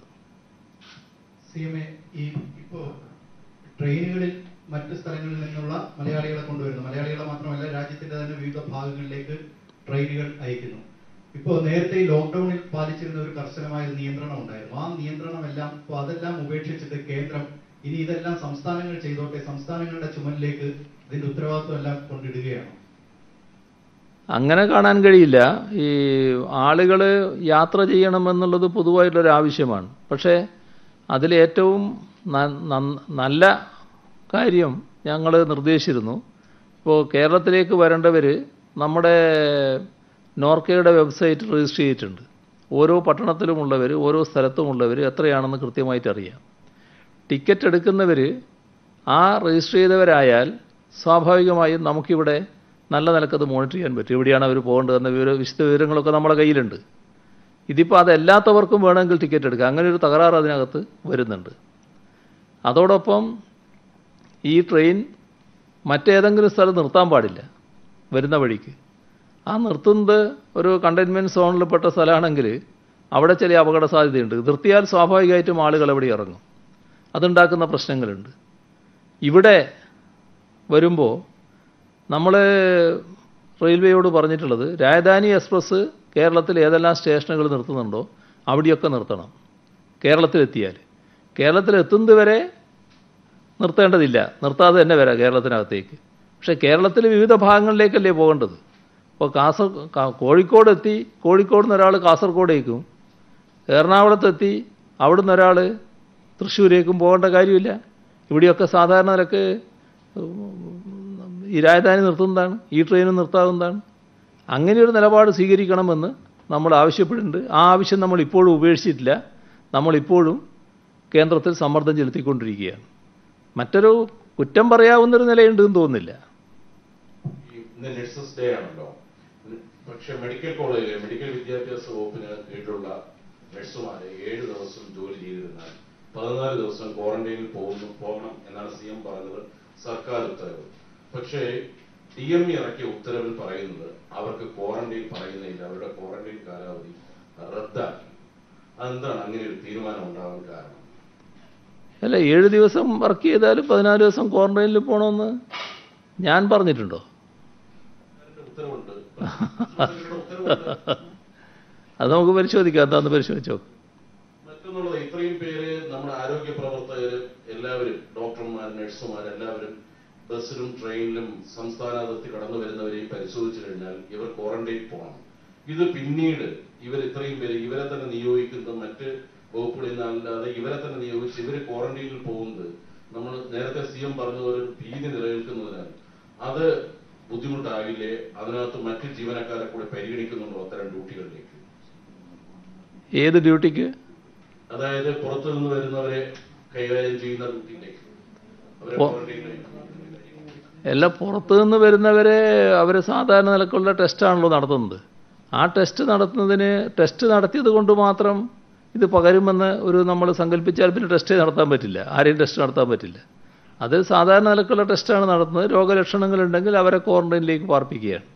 സി എം എ ഈ ഇപ്പോ ട്രെയിനുകളിൽ മറ്റ് സ്ഥലങ്ങളിൽ നിന്നുള്ള മലയാളികളെ കൊണ്ടുവരുന്നു മലയാളികളെ മാത്രമല്ല രാജ്യത്തിന്റെ തന്നെ വിവിധ ഭാഗങ്ങളിലേക്ക് ട്രെയിനുകൾ അയക്കുന്നു ഇപ്പോ നേരത്തെ ഈ ലോക്ക്ഡൌണിൽ പാലിച്ചിരുന്ന ഒരു കർശനമായ ഒരു നിയന്ത്രണം ഉണ്ടായിരുന്നു ആ നിയന്ത്രണമെല്ലാം ഇപ്പോ അതെല്ലാം ഉപേക്ഷിച്ചിട്ട് കേന്ദ്രം ഇനി ഇതെല്ലാം സംസ്ഥാനങ്ങൾ ചെയ്തോട്ടെ സംസ്ഥാനങ്ങളുടെ ചുമലിലേക്ക് ഇതിന്റെ ഉത്തരവാദിത്വം എല്ലാം കൊണ്ടിടുകയാണ് അങ്ങനെ കാണാൻ കഴിയില്ല ഈ ആളുകൾ യാത്ര ചെയ്യണമെന്നുള്ളത് പൊതുവായിട്ടുള്ളൊരു ആവശ്യമാണ് പക്ഷേ അതിലേറ്റവും ന- നന്ന- നല്ല കാര്യം ഞങ്ങൾ നിർദ്ദേശിച്ചിരുന്നു ഇപ്പോൾ കേരളത്തിലേക്ക് വരേണ്ടവർ നമ്മുടെ നോർക്കയുടെ വെബ്സൈറ്റ് രജിസ്റ്റർ ചെയ്തിട്ടുണ്ട് ഓരോ പട്ടണത്തിലുമുള്ളവർ ഓരോ സ്ഥലത്തുമുള്ളവർ എത്രയാണെന്ന് കൃത്യമായിട്ട് അറിയാം ടിക്കറ്റ് എടുക്കുന്നവർ ആ രജിസ്റ്റർ ചെയ്തവരായാൽ സ്വാഭാവികമായും നമുക്കിവിടെ നല്ല നിലക്കത് മോണിറ്റർ ചെയ്യാൻ പറ്റും എവിടെയാണ് അവർ പോകേണ്ടതെന്ന വിവര വിശദ വിവരങ്ങളൊക്കെ നമ്മുടെ കയ്യിലുണ്ട് ഇതിപ്പോൾ അതല്ലാത്തവർക്കും വേണമെങ്കിൽ ടിക്കറ്റ് എടുക്കാം അങ്ങനെ ഒരു തകരാറ് അതിനകത്ത് വരുന്നുണ്ട് അതോടൊപ്പം ഈ ട്രെയിൻ മറ്റേതെങ്കിലും സ്ഥലത്ത് നിർത്താൻ പാടില്ല വരുന്ന വഴിക്ക് ആ നിർത്തുന്നത് ഒരു കണ്ടെയ്ൻമെൻറ്റ് സോണിൽപ്പെട്ട സ്ഥലമാണെങ്കിൽ അവിടെ ചില അപകട സാധ്യതയുണ്ട് നിർത്തിയാൽ സ്വാഭാവികമായിട്ടും ആളുകൾ എവിടെ ഇറങ്ങും അതുണ്ടാക്കുന്ന പ്രശ്നങ്ങളുണ്ട് ഇവിടെ വരുമ്പോൾ നമ്മൾ റെയിൽവേയോട് പറഞ്ഞിട്ടുള്ളത് രാജധാനി എക്സ്പ്രസ് കേരളത്തിൽ ഏതെല്ലാം സ്റ്റേഷനുകൾ നിർത്തുന്നുണ്ടോ അവിടെയൊക്കെ നിർത്തണം കേരളത്തിലെത്തിയാൽ കേരളത്തിലെത്തുന്നത് വരെ നിർത്തേണ്ടതില്ല നിർത്താതെ തന്നെ വരാം കേരളത്തിനകത്തേക്ക് പക്ഷേ കേരളത്തിലെ വിവിധ ഭാഗങ്ങളിലേക്കല്ലേ പോകേണ്ടത് ഇപ്പോൾ കാസർ കാ- കോഴിക്കോട് എത്തി കോഴിക്കോട് നിന്ന് ഒരാൾ കാസർഗോഡേക്കും എറണാകുളത്തെത്തി അവിടുന്ന് ഒരാൾ തൃശ്ശൂരേക്കും പോകേണ്ട കാര്യമില്ല ഇവിടെയൊക്കെ സാധാരണ നിലക്ക് ഈ രാജധാനി നിർത്തുന്നതാണ് ഈ ട്രെയിനും നിർത്താവുന്നതാണ് അങ്ങനെയൊരു നിലപാട് സ്വീകരിക്കണമെന്ന് നമ്മൾ ആവശ്യപ്പെടുന്നുണ്ട് ആ ആവശ്യം നമ്മൾ ഇപ്പോഴും ഉപേക്ഷിച്ചിട്ടില്ല നമ്മളിപ്പോഴും കേന്ദ്രത്തിൽ സമ്മർദ്ദം ചെലുത്തിക്കൊണ്ടിരിക്കുകയാണ് മറ്റൊരു കുറ്റം പറയാവുന്നൊരു നിലയുണ്ടെന്ന് തോന്നുന്നില്ല ഈ ഇന്ന് നഴ്സസ് ഡേ ആണല്ലോ പക്ഷെ മെഡിക്കൽ കോളേജിലെ മെഡിക്കൽ വിദ്യാഭ്യാസ വകുപ്പിന് കീഴിലുള്ള നഴ്സുമാരെ ഏഴ് ദിവസം ജോലി ചെയ്തിരുന്നാൽ പതിനാല് ദിവസം ക്വാറന്റൈനിൽ പോകുന്നു പോകണം എന്നാണ് സി എം പറഞ്ഞത് സർക്കാർ ഉത്തരവ് പക്ഷേ ഡി എം ഇറക്കിയ ഉത്തരവിൽ പറയുന്നത് അവർക്ക് ക്വാറന്റൈൻ പറയുന്നില്ല അവരുടെ ക്വാറന്റൈൻ കാലാവധി റദ്ദാക്കി അതെന്താണ് അങ്ങനെ ഒരു തീരുമാനം ഉണ്ടാവാൻ കാരണം അല്ല ഏഴ് ദിവസം വർക്ക് ചെയ്താലും പതിനാല് ദിവസം ക്വാറന്റൈനിൽ പോകണമെന്ന് ഞാൻ പറഞ്ഞിട്ടുണ്ടോ അതിന്റെ ഉത്തരവുണ്ട് സർക്കാരിന്റെ ഉത്തരവുണ്ട് അത് നമുക്ക് പരിശോധിക്കാം എന്താന്ന് പരിശോധിച്ചോ മറ്റൊന്നുള്ളത് ഇത്രയും പേര് നമ്മുടെ ആരോഗ്യ പ്രവർത്തകര് എല്ലാവരും ഡോക്ടർമാർ നഴ്സുമാർ എല്ലാവരും ബസ്സിലും ട്രെയിനിലും സംസ്ഥാന അതിർത്തി കടന്നു വരുന്നവരെയും പരിശോധിച്ചു കഴിഞ്ഞാൽ ഇവർ ക്വാറന്റൈൻ പോകണം ഇത് പിന്നീട് ഇവർ ഇത്രയും പേര് ഇവരെ തന്നെ നിയോഗിക്കുന്ന മറ്റ് വകുപ്പുകളിൽ നിന്നല്ലാതെ ഇവരെ തന്നെ നിയോഗിച്ച് ഇവർ ക്വാറന്റൈനിൽ പോകുന്നത് നമ്മൾ നേരത്തെ സി എം പറഞ്ഞതുപോലെ ഒരു ഭീതി നിലനിൽക്കുന്നതിനാൽ അത് ബുദ്ധിമുട്ടാകില്ലേ അതിനകത്ത് മറ്റ് ജീവനക്കാരെ കൂടെ പരിഗണിക്കുന്നുണ്ടോ അത്തരം ഡ്യൂട്ടികളിലേക്ക് ഏത് ഡ്യൂട്ടിക്ക് അതായത് പുറത്തു നിന്ന് വരുന്നവരെ കൈകാര്യം ചെയ്യുന്ന ഡ്യൂട്ടിയിലേക്ക് അവരെ പൊ- ക്വാറന്റൈനിലേക്ക് എല്ലാം പുറത്തു നിന്ന് വരുന്നവരെ അവർ സാധാരണ നിലക്കുള്ള ടെസ്റ്റാണല്ലോ നടത്തുന്നത് ആ ടെസ്റ്റ് നടത്തുന്നതിന് ടെസ്റ്റ് നടത്തിയത് കൊണ്ട് മാത്രം ഇത് പകരുമെന്ന് ഒരു നമ്മൾ സങ്കല്പിച്ചാൽ പിന്നെ ടെസ്റ്റ് നടത്താൻ പറ്റില്ല ആരെയും ടെസ്റ്റ് നടത്താൻ പറ്റില്ല അത് സാധാരണ നിലക്കുള്ള ടെസ്റ്റാണ് നടത്തുന്നത് രോഗലക്ഷണങ്ങളുണ്ടെങ്കിൽ അവരെ ക്വാറന്റൈനിലേക്ക് പാർപ്പിക്കുകയാണ്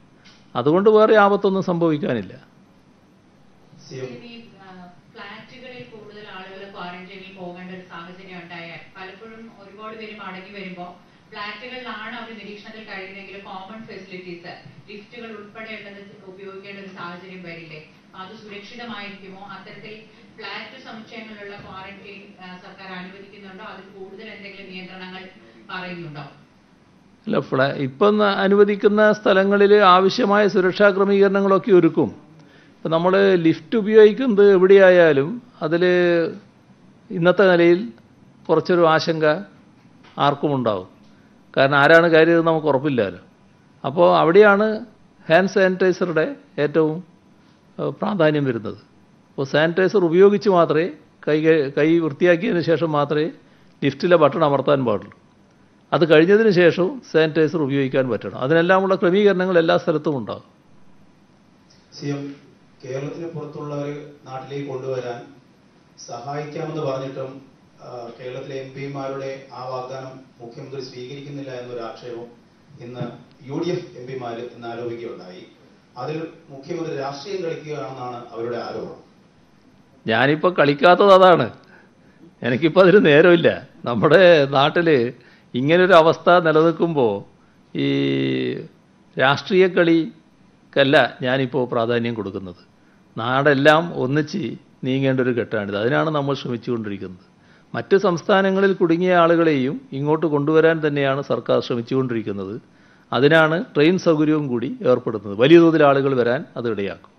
അതുകൊണ്ട് വേറെ ആപത്തൊന്നും സംഭവിക്കാനില്ല സിഎം ഈ ആ, ഫ്ലാറ്റുകളിൽ കൂടുതൽ ആളുകൾ ക്വാറന്റൈനിൽ പോകേണ്ട ഒരു സാഹചര്യം ഉണ്ടായാൽ പലപ്പോഴും ഒരുപാട് പേര് മടങ്ങി വരുമ്പോൾ ഫ്ലാറ്റുകളിലാണ് അവർ നിരീക്ഷണത്തിൽ കഴിയുന്നതെങ്കിൽ കോമൺ ഫെസിലിറ്റീസ് ലിഫ്റ്റുകൾ ഉൾപ്പെടെയുള്ളത് ഉപയോഗിക്കേണ്ട ഒരു സാഹചര്യം വരില്ലേ അത് സുരക്ഷിതമായിരിക്കുമോ അത്തരത്തിൽ ഫ്ലാറ്റ് സമുച്ചയങ്ങളിലുള്ള ക്വാറന്റൈൻ ആ, സർക്കാർ അനുവദിക്കുന്നുണ്ടോ അതിൽ കൂടുതൽ എന്തെങ്കിലും നിയന്ത്രണങ്ങൾ പറയുന്നുണ്ടോ അല്ല ഫ്ലാ ഇപ്പം അനുവദിക്കുന്ന സ്ഥലങ്ങളിൽ ആവശ്യമായ സുരക്ഷാ ക്രമീകരണങ്ങളൊക്കെ ഒരുക്കും ഇപ്പം നമ്മൾ ലിഫ്റ്റ് ഉപയോഗിക്കുന്നത് എവിടെയായാലും അതിൽ ഇന്നത്തെ നിലയിൽ കുറച്ചൊരു ആശങ്ക ആർക്കും ഉണ്ടാവും കാരണം ആരാണ് കാര്യം നമുക്ക് ഉറപ്പില്ലല്ലോ അപ്പോൾ അവിടെയാണ് ഹാൻഡ് സാനിറ്റൈസറുടെ ഏറ്റവും ഏഹ്, പ്രാധാന്യം വരുന്നത് അപ്പോൾ സാനിറ്റൈസർ ഉപയോഗിച്ച് മാത്രമേ കൈ കഴു- കൈ വൃത്തിയാക്കിയതിന് ശേഷം മാത്രമേ ലിഫ്റ്റിലെ ബട്ടൺ അമർത്താൻ പാടുള്ളൂ അത് കഴിഞ്ഞതിന് ശേഷവും സാനിറ്റൈസർ ഉപയോഗിക്കാൻ പറ്റണം അതിനെല്ലാമുള്ള ക്രമീകരണങ്ങൾ എല്ലാ സ്ഥലത്തും ഉണ്ടാകും സിഎം കേരളത്തിന് പുറത്തുള്ളവർ നാട്ടിലേക്ക് കൊണ്ടുവരാൻ സഹായിക്കാമെന്ന് പറഞ്ഞിട്ടും ആ, കേരളത്തിലെ എം പിമാരുടെ ആ വാഗ്ദാനം മുഖ്യമന്ത്രി സ്വീകരിക്കുന്നില്ല എന്നൊരു ആക്ഷേപം ഇന്ന് യു ഡി എഫ് എം പിമാർ ഇന്ന് ആരോപിക്കുകയുണ്ടായി അതിൽ മുഖ്യമന്ത്രി രാഷ്ട്രീയം കളിക്കുകയാണെന്നാണ് അവരുടെ ആരോപണം ഞാനിപ്പോൾ കളിക്കാത്തത് അതാണ് എനിക്കിപ്പോൾ അതിന് നേരമില്ല നമ്മുടെ നാട്ടിൽ ഇങ്ങനൊരു അവസ്ഥ നിലനിൽക്കുമ്പോൾ ഈ രാഷ്ട്രീയ കളിക്കല്ല ഞാനിപ്പോൾ പ്രാധാന്യം കൊടുക്കുന്നത് നാടെല്ലാം ഒന്നിച്ച് നീങ്ങേണ്ട ഒരു ഘട്ടമാണിത് അതിനാണ് നമ്മൾ ശ്രമിച്ചുകൊണ്ടിരിക്കുന്നത് മറ്റ് സംസ്ഥാനങ്ങളിൽ കുടുങ്ങിയ ആളുകളെയും ഇങ്ങോട്ട് കൊണ്ടുവരാൻ തന്നെയാണ് സർക്കാർ ശ്രമിച്ചുകൊണ്ടിരിക്കുന്നത് അതിനാണ് ട്രെയിൻ സൗകര്യവും കൂടി ഏർപ്പെടുന്നത് വലിയ തോതിൽ ആളുകൾ വരാൻ അത് ഇടയാക്കും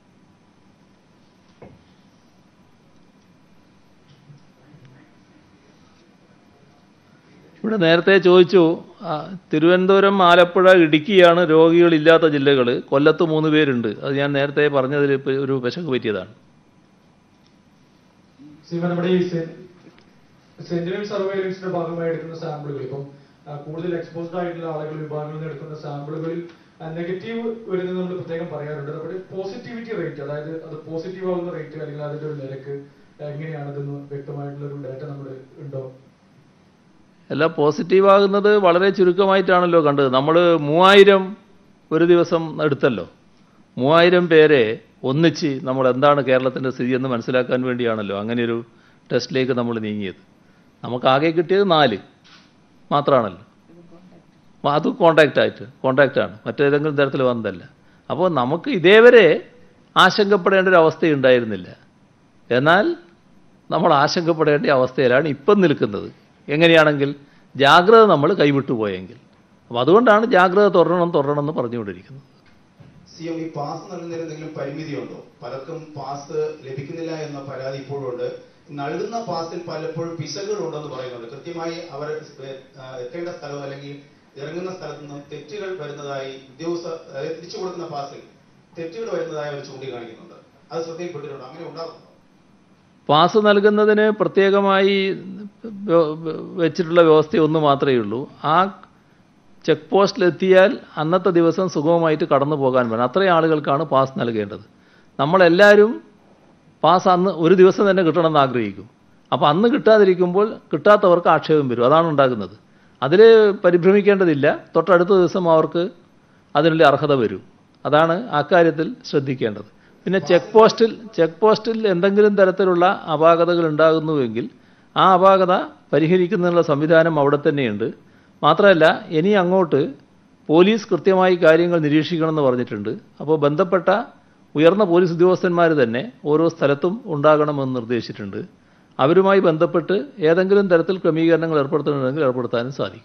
ഇവിടെ നേരത്തെ ചോദിച്ചു ആ, തിരുവനന്തപുരം ആലപ്പുഴ ഇടുക്കിയാണ് രോഗികളില്ലാത്ത ജില്ലകൾ കൊല്ലത്ത് മൂന്ന് പേരുണ്ട് അത് ഞാൻ നേരത്തെ പറഞ്ഞതിൽ ഇപ്പൊ ഒരു പെശക് പറ്റിയതാണ് സീമ നമ്മുടെ ഈ സെന്റിനൽ സർവൈലൻസിന്റെ ഭാഗമായി എടുക്കുന്ന സാമ്പിളുകൾ ഇപ്പം ആ, കൂടുതൽ എക്സ്പോസ്ഡ് ആയിട്ടുള്ള ആളുകൾ വിഭാഗങ്ങളിൽ നിന്ന് എടുക്കുന്ന സാമ്പിളുകളിൽ നെഗറ്റീവ് വരുന്നത് നമ്മൾ പ്രത്യേകം പറയാറുണ്ട് നമ്മുടെ പോസിറ്റിവിറ്റി റേറ്റ് അതായത് അത് പോസിറ്റീവ് ആവുന്ന റേറ്റ് അല്ലെങ്കിൽ അതിന്റെ ഒരു നിരക്ക് എങ്ങനെയാണതെന്ന് വ്യക്തമായിട്ടുള്ള ഒരു ഡാറ്റ നമ്മൾ ഉണ്ടോ എല്ലാം പോസിറ്റീവ് ആകുന്നത് വളരെ ചുരുക്കമായിട്ടാണല്ലോ കണ്ടത് നമ്മൾ മൂവായിരം ഒരു ദിവസം എടുത്തല്ലോ മൂവായിരം പേരെ ഒന്നിച്ച് നമ്മൾ എന്താണ് കേരളത്തിൻ്റെ സ്ഥിതി എന്ന് മനസ്സിലാക്കാൻ വേണ്ടിയാണല്ലോ അങ്ങനെയൊരു ടെസ്റ്റിലേക്ക് നമ്മൾ നീങ്ങിയത് നമുക്ക് ആകെ കിട്ടിയത് നാല് മാത്രമാണല്ലോ അപ്പോൾ അത് കോണ്ടാക്റ്റ് ആയിട്ട് കോണ്ടാക്റ്റാണ് മറ്റേതെങ്കിലും തരത്തിൽ വന്നതല്ല അപ്പോൾ നമുക്ക് ഇതേവരെ ആശങ്കപ്പെടേണ്ട ഒരു അവസ്ഥയുണ്ടായിരുന്നില്ല എന്നാൽ നമ്മൾ ആശങ്കപ്പെടേണ്ട അവസ്ഥയിലാണ് ഇപ്പം നിൽക്കുന്നത് എങ്ങനെയാണെങ്കിൽ ജാഗ്രത നമ്മൾ കൈവിട്ടു പോയെങ്കിൽ അപ്പോൾ അതുകൊണ്ടാണ് ജാഗ്രത തുടരണം തുടരണം എന്ന് പറഞ്ഞുകൊണ്ടിരിക്കുന്നത് സിഎം ഈ പാസ് നൽകുന്നതിന് എന്തെങ്കിലും പരിമിതിയുണ്ടോ പലർക്കും പാസ് ലഭിക്കുന്നില്ല എന്ന പരാതി ഇപ്പോഴും ഉണ്ട് നൽകുന്ന പാസിൽ പലപ്പോഴും പിശകുകൾ ഉണ്ടെന്ന് പറയുന്നുണ്ട് കൃത്യമായി അവർ ആ, എത്തേണ്ട സ്ഥലം അല്ലെങ്കിൽ ഇറങ്ങുന്ന സ്ഥലത്ത് നിന്നും തെറ്റുകൾ വരുന്നതായി ഉദ്യോഗസ്ഥ അതായത് തിരിച്ചു കൊടുക്കുന്ന പാസിൽ തെറ്റുകൾ വരുന്നതായി അവർ ചൂണ്ടിക്കാണിക്കുന്നുണ്ട് അത് ശ്രദ്ധയിൽപ്പെട്ടിട്ടുണ്ടോ അങ്ങനെ ഉണ്ടാകുന്നുണ്ടോ പാസ് നൽകുന്നതിന് പ്രത്യേകമായി വ്യ- വ്യ- വെച്ചിട്ടുള്ള വ്യവസ്ഥ ഒന്ന് മാത്രമേ ഉള്ളൂ ആ ചെക്ക് പോസ്റ്റിലെത്തിയാൽ അന്നത്തെ ദിവസം സുഗമമായിട്ട് കടന്നു പോകാൻ വേണം അത്രയും ആളുകൾക്കാണ് പാസ് നൽകേണ്ടത് നമ്മളെല്ലാവരും പാസ് അന്ന് ഒരു ദിവസം തന്നെ കിട്ടണമെന്ന് ആഗ്രഹിക്കും അപ്പോൾ അന്ന് കിട്ടാതിരിക്കുമ്പോൾ കിട്ടാത്തവർക്ക് ആക്ഷേപം വരും അതാണ് ഉണ്ടാകുന്നത് അതിൽ പരിഭ്രമിക്കേണ്ടതില്ല തൊട്ടടുത്ത ദിവസം അവർക്ക് അതിനുള്ള അർഹത വരും അതാണ് അക്കാര്യത്തിൽ ശ്രദ്ധിക്കേണ്ടത് പിന്നെ ചെക്ക് പോസ്റ്റിൽ ചെക്ക് പോസ്റ്റിൽ എന്തെങ്കിലും തരത്തിലുള്ള അപാകതകൾ ഉണ്ടാകുന്നുവെങ്കിൽ ആ അപാകത പരിഹരിക്കുന്നതിനുള്ള സംവിധാനം അവിടെ തന്നെയുണ്ട് മാത്രമല്ല ഇനി അങ്ങോട്ട് പോലീസ് കൃത്യമായി കാര്യങ്ങൾ നിരീക്ഷിക്കണമെന്ന് പറഞ്ഞിട്ടുണ്ട് അപ്പോൾ ബന്ധപ്പെട്ട ഉയർന്ന പോലീസ് ഉദ്യോഗസ്ഥന്മാർ തന്നെ ഓരോ സ്ഥലത്തും ഉണ്ടാകണമെന്ന് നിർദ്ദേശിച്ചിട്ടുണ്ട് അവരുമായി ബന്ധപ്പെട്ട് ഏതെങ്കിലും തരത്തിൽ ക്രമീകരണങ്ങൾ ഏർപ്പെടുത്തണമെങ്കിൽ ഏർപ്പെടുത്താനും സാധിക്കും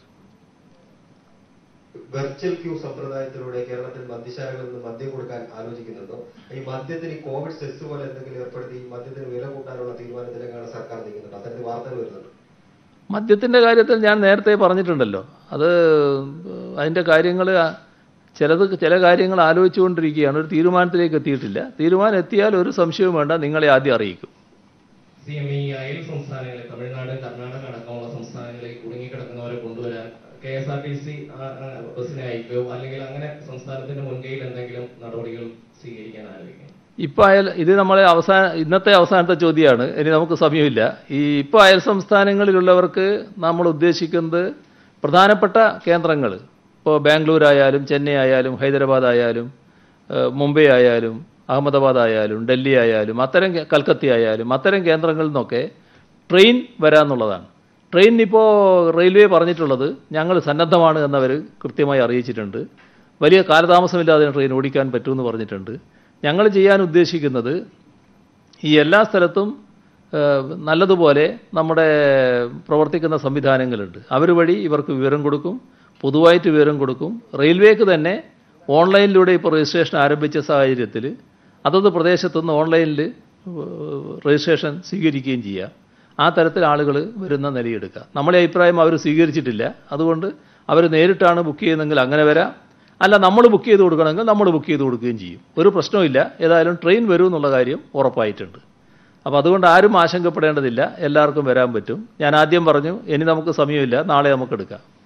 വെർച്വൽ ക്യൂ സമ്പ്രദായത്തിലൂടെ കേരളത്തിൽ മദ്യശാലകളിൽ നിന്ന് മദ്യം കൊടുക്കാൻ ആലോചിക്കുന്നുണ്ടോ ഈ മദ്യത്തിന് ഈ കോവിഡ് സെസ് പോലെ എന്തെങ്കിലും ഏർപ്പെടുത്തി ഈ മദ്യത്തിന് വില കൂട്ടാനുള്ള തീരുമാനത്തിലേക്കാണ് സർക്കാർ നീങ്ങുന്നത് അത്തരത്തിൽ വാർത്തകൾ വരുന്നുണ്ട് മദ്യത്തിൻ്റെ കാര്യത്തിൽ ഞാൻ നേരത്തെ പറഞ്ഞിട്ടുണ്ടല്ലോ അത് അതിൻ്റെ കാര്യങ്ങൾ ചിലത് ചില കാര്യങ്ങൾ ആലോചിച്ചുകൊണ്ടിരിക്കുകയാണ് ഒരു തീരുമാനത്തിലേക്ക് എത്തിയിട്ടില്ല തീരുമാനം എത്തിയാൽ ഒരു സംശയവും വേണ്ട നിങ്ങളെ ആദ്യം അറിയിക്കും സി എം ഈ അയൽ സംസ്ഥാനങ്ങളിൽ തമിഴ്നാട് കർണാടക അടക്കമുള്ള സംസ്ഥാനങ്ങളിൽ കുടുങ്ങിക്കിടക്കുന്നവരെ കൊണ്ടുവരാൻ K S R T C ബസ്സിനെ അയക്കുകയോ അല്ലെങ്കിൽ അങ്ങനെ സംസ്ഥാനത്തിന്റെ മുൻകൈയിൽ എന്തെങ്കിലും നടപടികൾ സ്വീകരിക്കാൻ ആലോചിക്കും ഇപ്പോൾ അയൽ ഇത് നമ്മളെ അവസാന ഇന്നത്തെ അവസാനത്തെ ചോദ്യമാണ് ഇനി നമുക്ക് സമയമില്ല ഈ ഇപ്പോൾ അയൽ സംസ്ഥാനങ്ങളിലുള്ളവർക്ക് നമ്മൾ ഉദ്ദേശിക്കുന്നത് പ്രധാനപ്പെട്ട കേന്ദ്രങ്ങൾ ഇപ്പോൾ ബാംഗ്ലൂർ ആയാലും ചെന്നൈ ആയാലും ഹൈദരാബാദ് ആയാലും ഏഹ്, മുംബൈ ആയാലും അഹമ്മദാബാദ് ആയാലും ഡൽഹി ആയാലും അത്തരം കേ- കൽക്കത്ത ആയാലും അത്തരം കേന്ദ്രങ്ങളിൽ നിന്നൊക്കെ ട്രെയിൻ വരാമെന്നുള്ളതാണ് ട്രെയിനിനിപ്പോൾ റെയിൽവേ പറഞ്ഞിട്ടുള്ളത് ഞങ്ങൾ സന്നദ്ധമാണ് എന്നവർ കൃത്യമായി അറിയിച്ചിട്ടുണ്ട് വലിയ കാലതാമസമില്ലാതെ ട്രെയിൻ ഓടിക്കാൻ പറ്റുമെന്ന് പറഞ്ഞിട്ടുണ്ട് ഞങ്ങൾ ചെയ്യാൻ ഉദ്ദേശിക്കുന്നത് ഈ എല്ലാ സ്ഥലത്തും ഏഹ്, നല്ലതുപോലെ നമ്മുടെ പ്രവർത്തിക്കുന്ന സംവിധാനങ്ങളുണ്ട് അവർ വഴി ഇവർക്ക് വിവരം കൊടുക്കും പൊതുവായിട്ട് വിവരം കൊടുക്കും റെയിൽവേക്ക് തന്നെ ഓൺലൈനിലൂടെ ഇപ്പോൾ രജിസ്ട്രേഷൻ ആരംഭിച്ച സാഹചര്യത്തിൽ അതത് പ്രദേശത്തുനിന്ന് ഓൺലൈനിൽ രജിസ്ട്രേഷൻ സ്വീകരിക്കുകയും ചെയ്യാം ആ തരത്തിൽ ആളുകൾ വരുന്ന നിലയെടുക്കുക നമ്മളെ അഭിപ്രായം അവർ സ്വീകരിച്ചിട്ടില്ല അതുകൊണ്ട് അവർ നേരിട്ടാണ് ബുക്ക് ചെയ്യുന്നതെങ്കിൽ അങ്ങനെ വരാം അല്ല നമ്മൾ ബുക്ക് ചെയ്ത് കൊടുക്കണമെങ്കിൽ നമ്മൾ ബുക്ക് ചെയ്ത് കൊടുക്കുകയും ചെയ്യും ഒരു പ്രശ്നവുമില്ല ഏതായാലും ട്രെയിൻ വരും എന്നുള്ള കാര്യം ഉറപ്പായിട്ടുണ്ട് അപ്പോൾ അതുകൊണ്ട് ആരും ആശങ്കപ്പെടേണ്ടതില്ല എല്ലാവർക്കും വരാൻ പറ്റും ഞാൻ ആദ്യം പറഞ്ഞു ഇനി നമുക്ക് സമയമില്ല നാളെ നമുക്ക് എടുക്കാം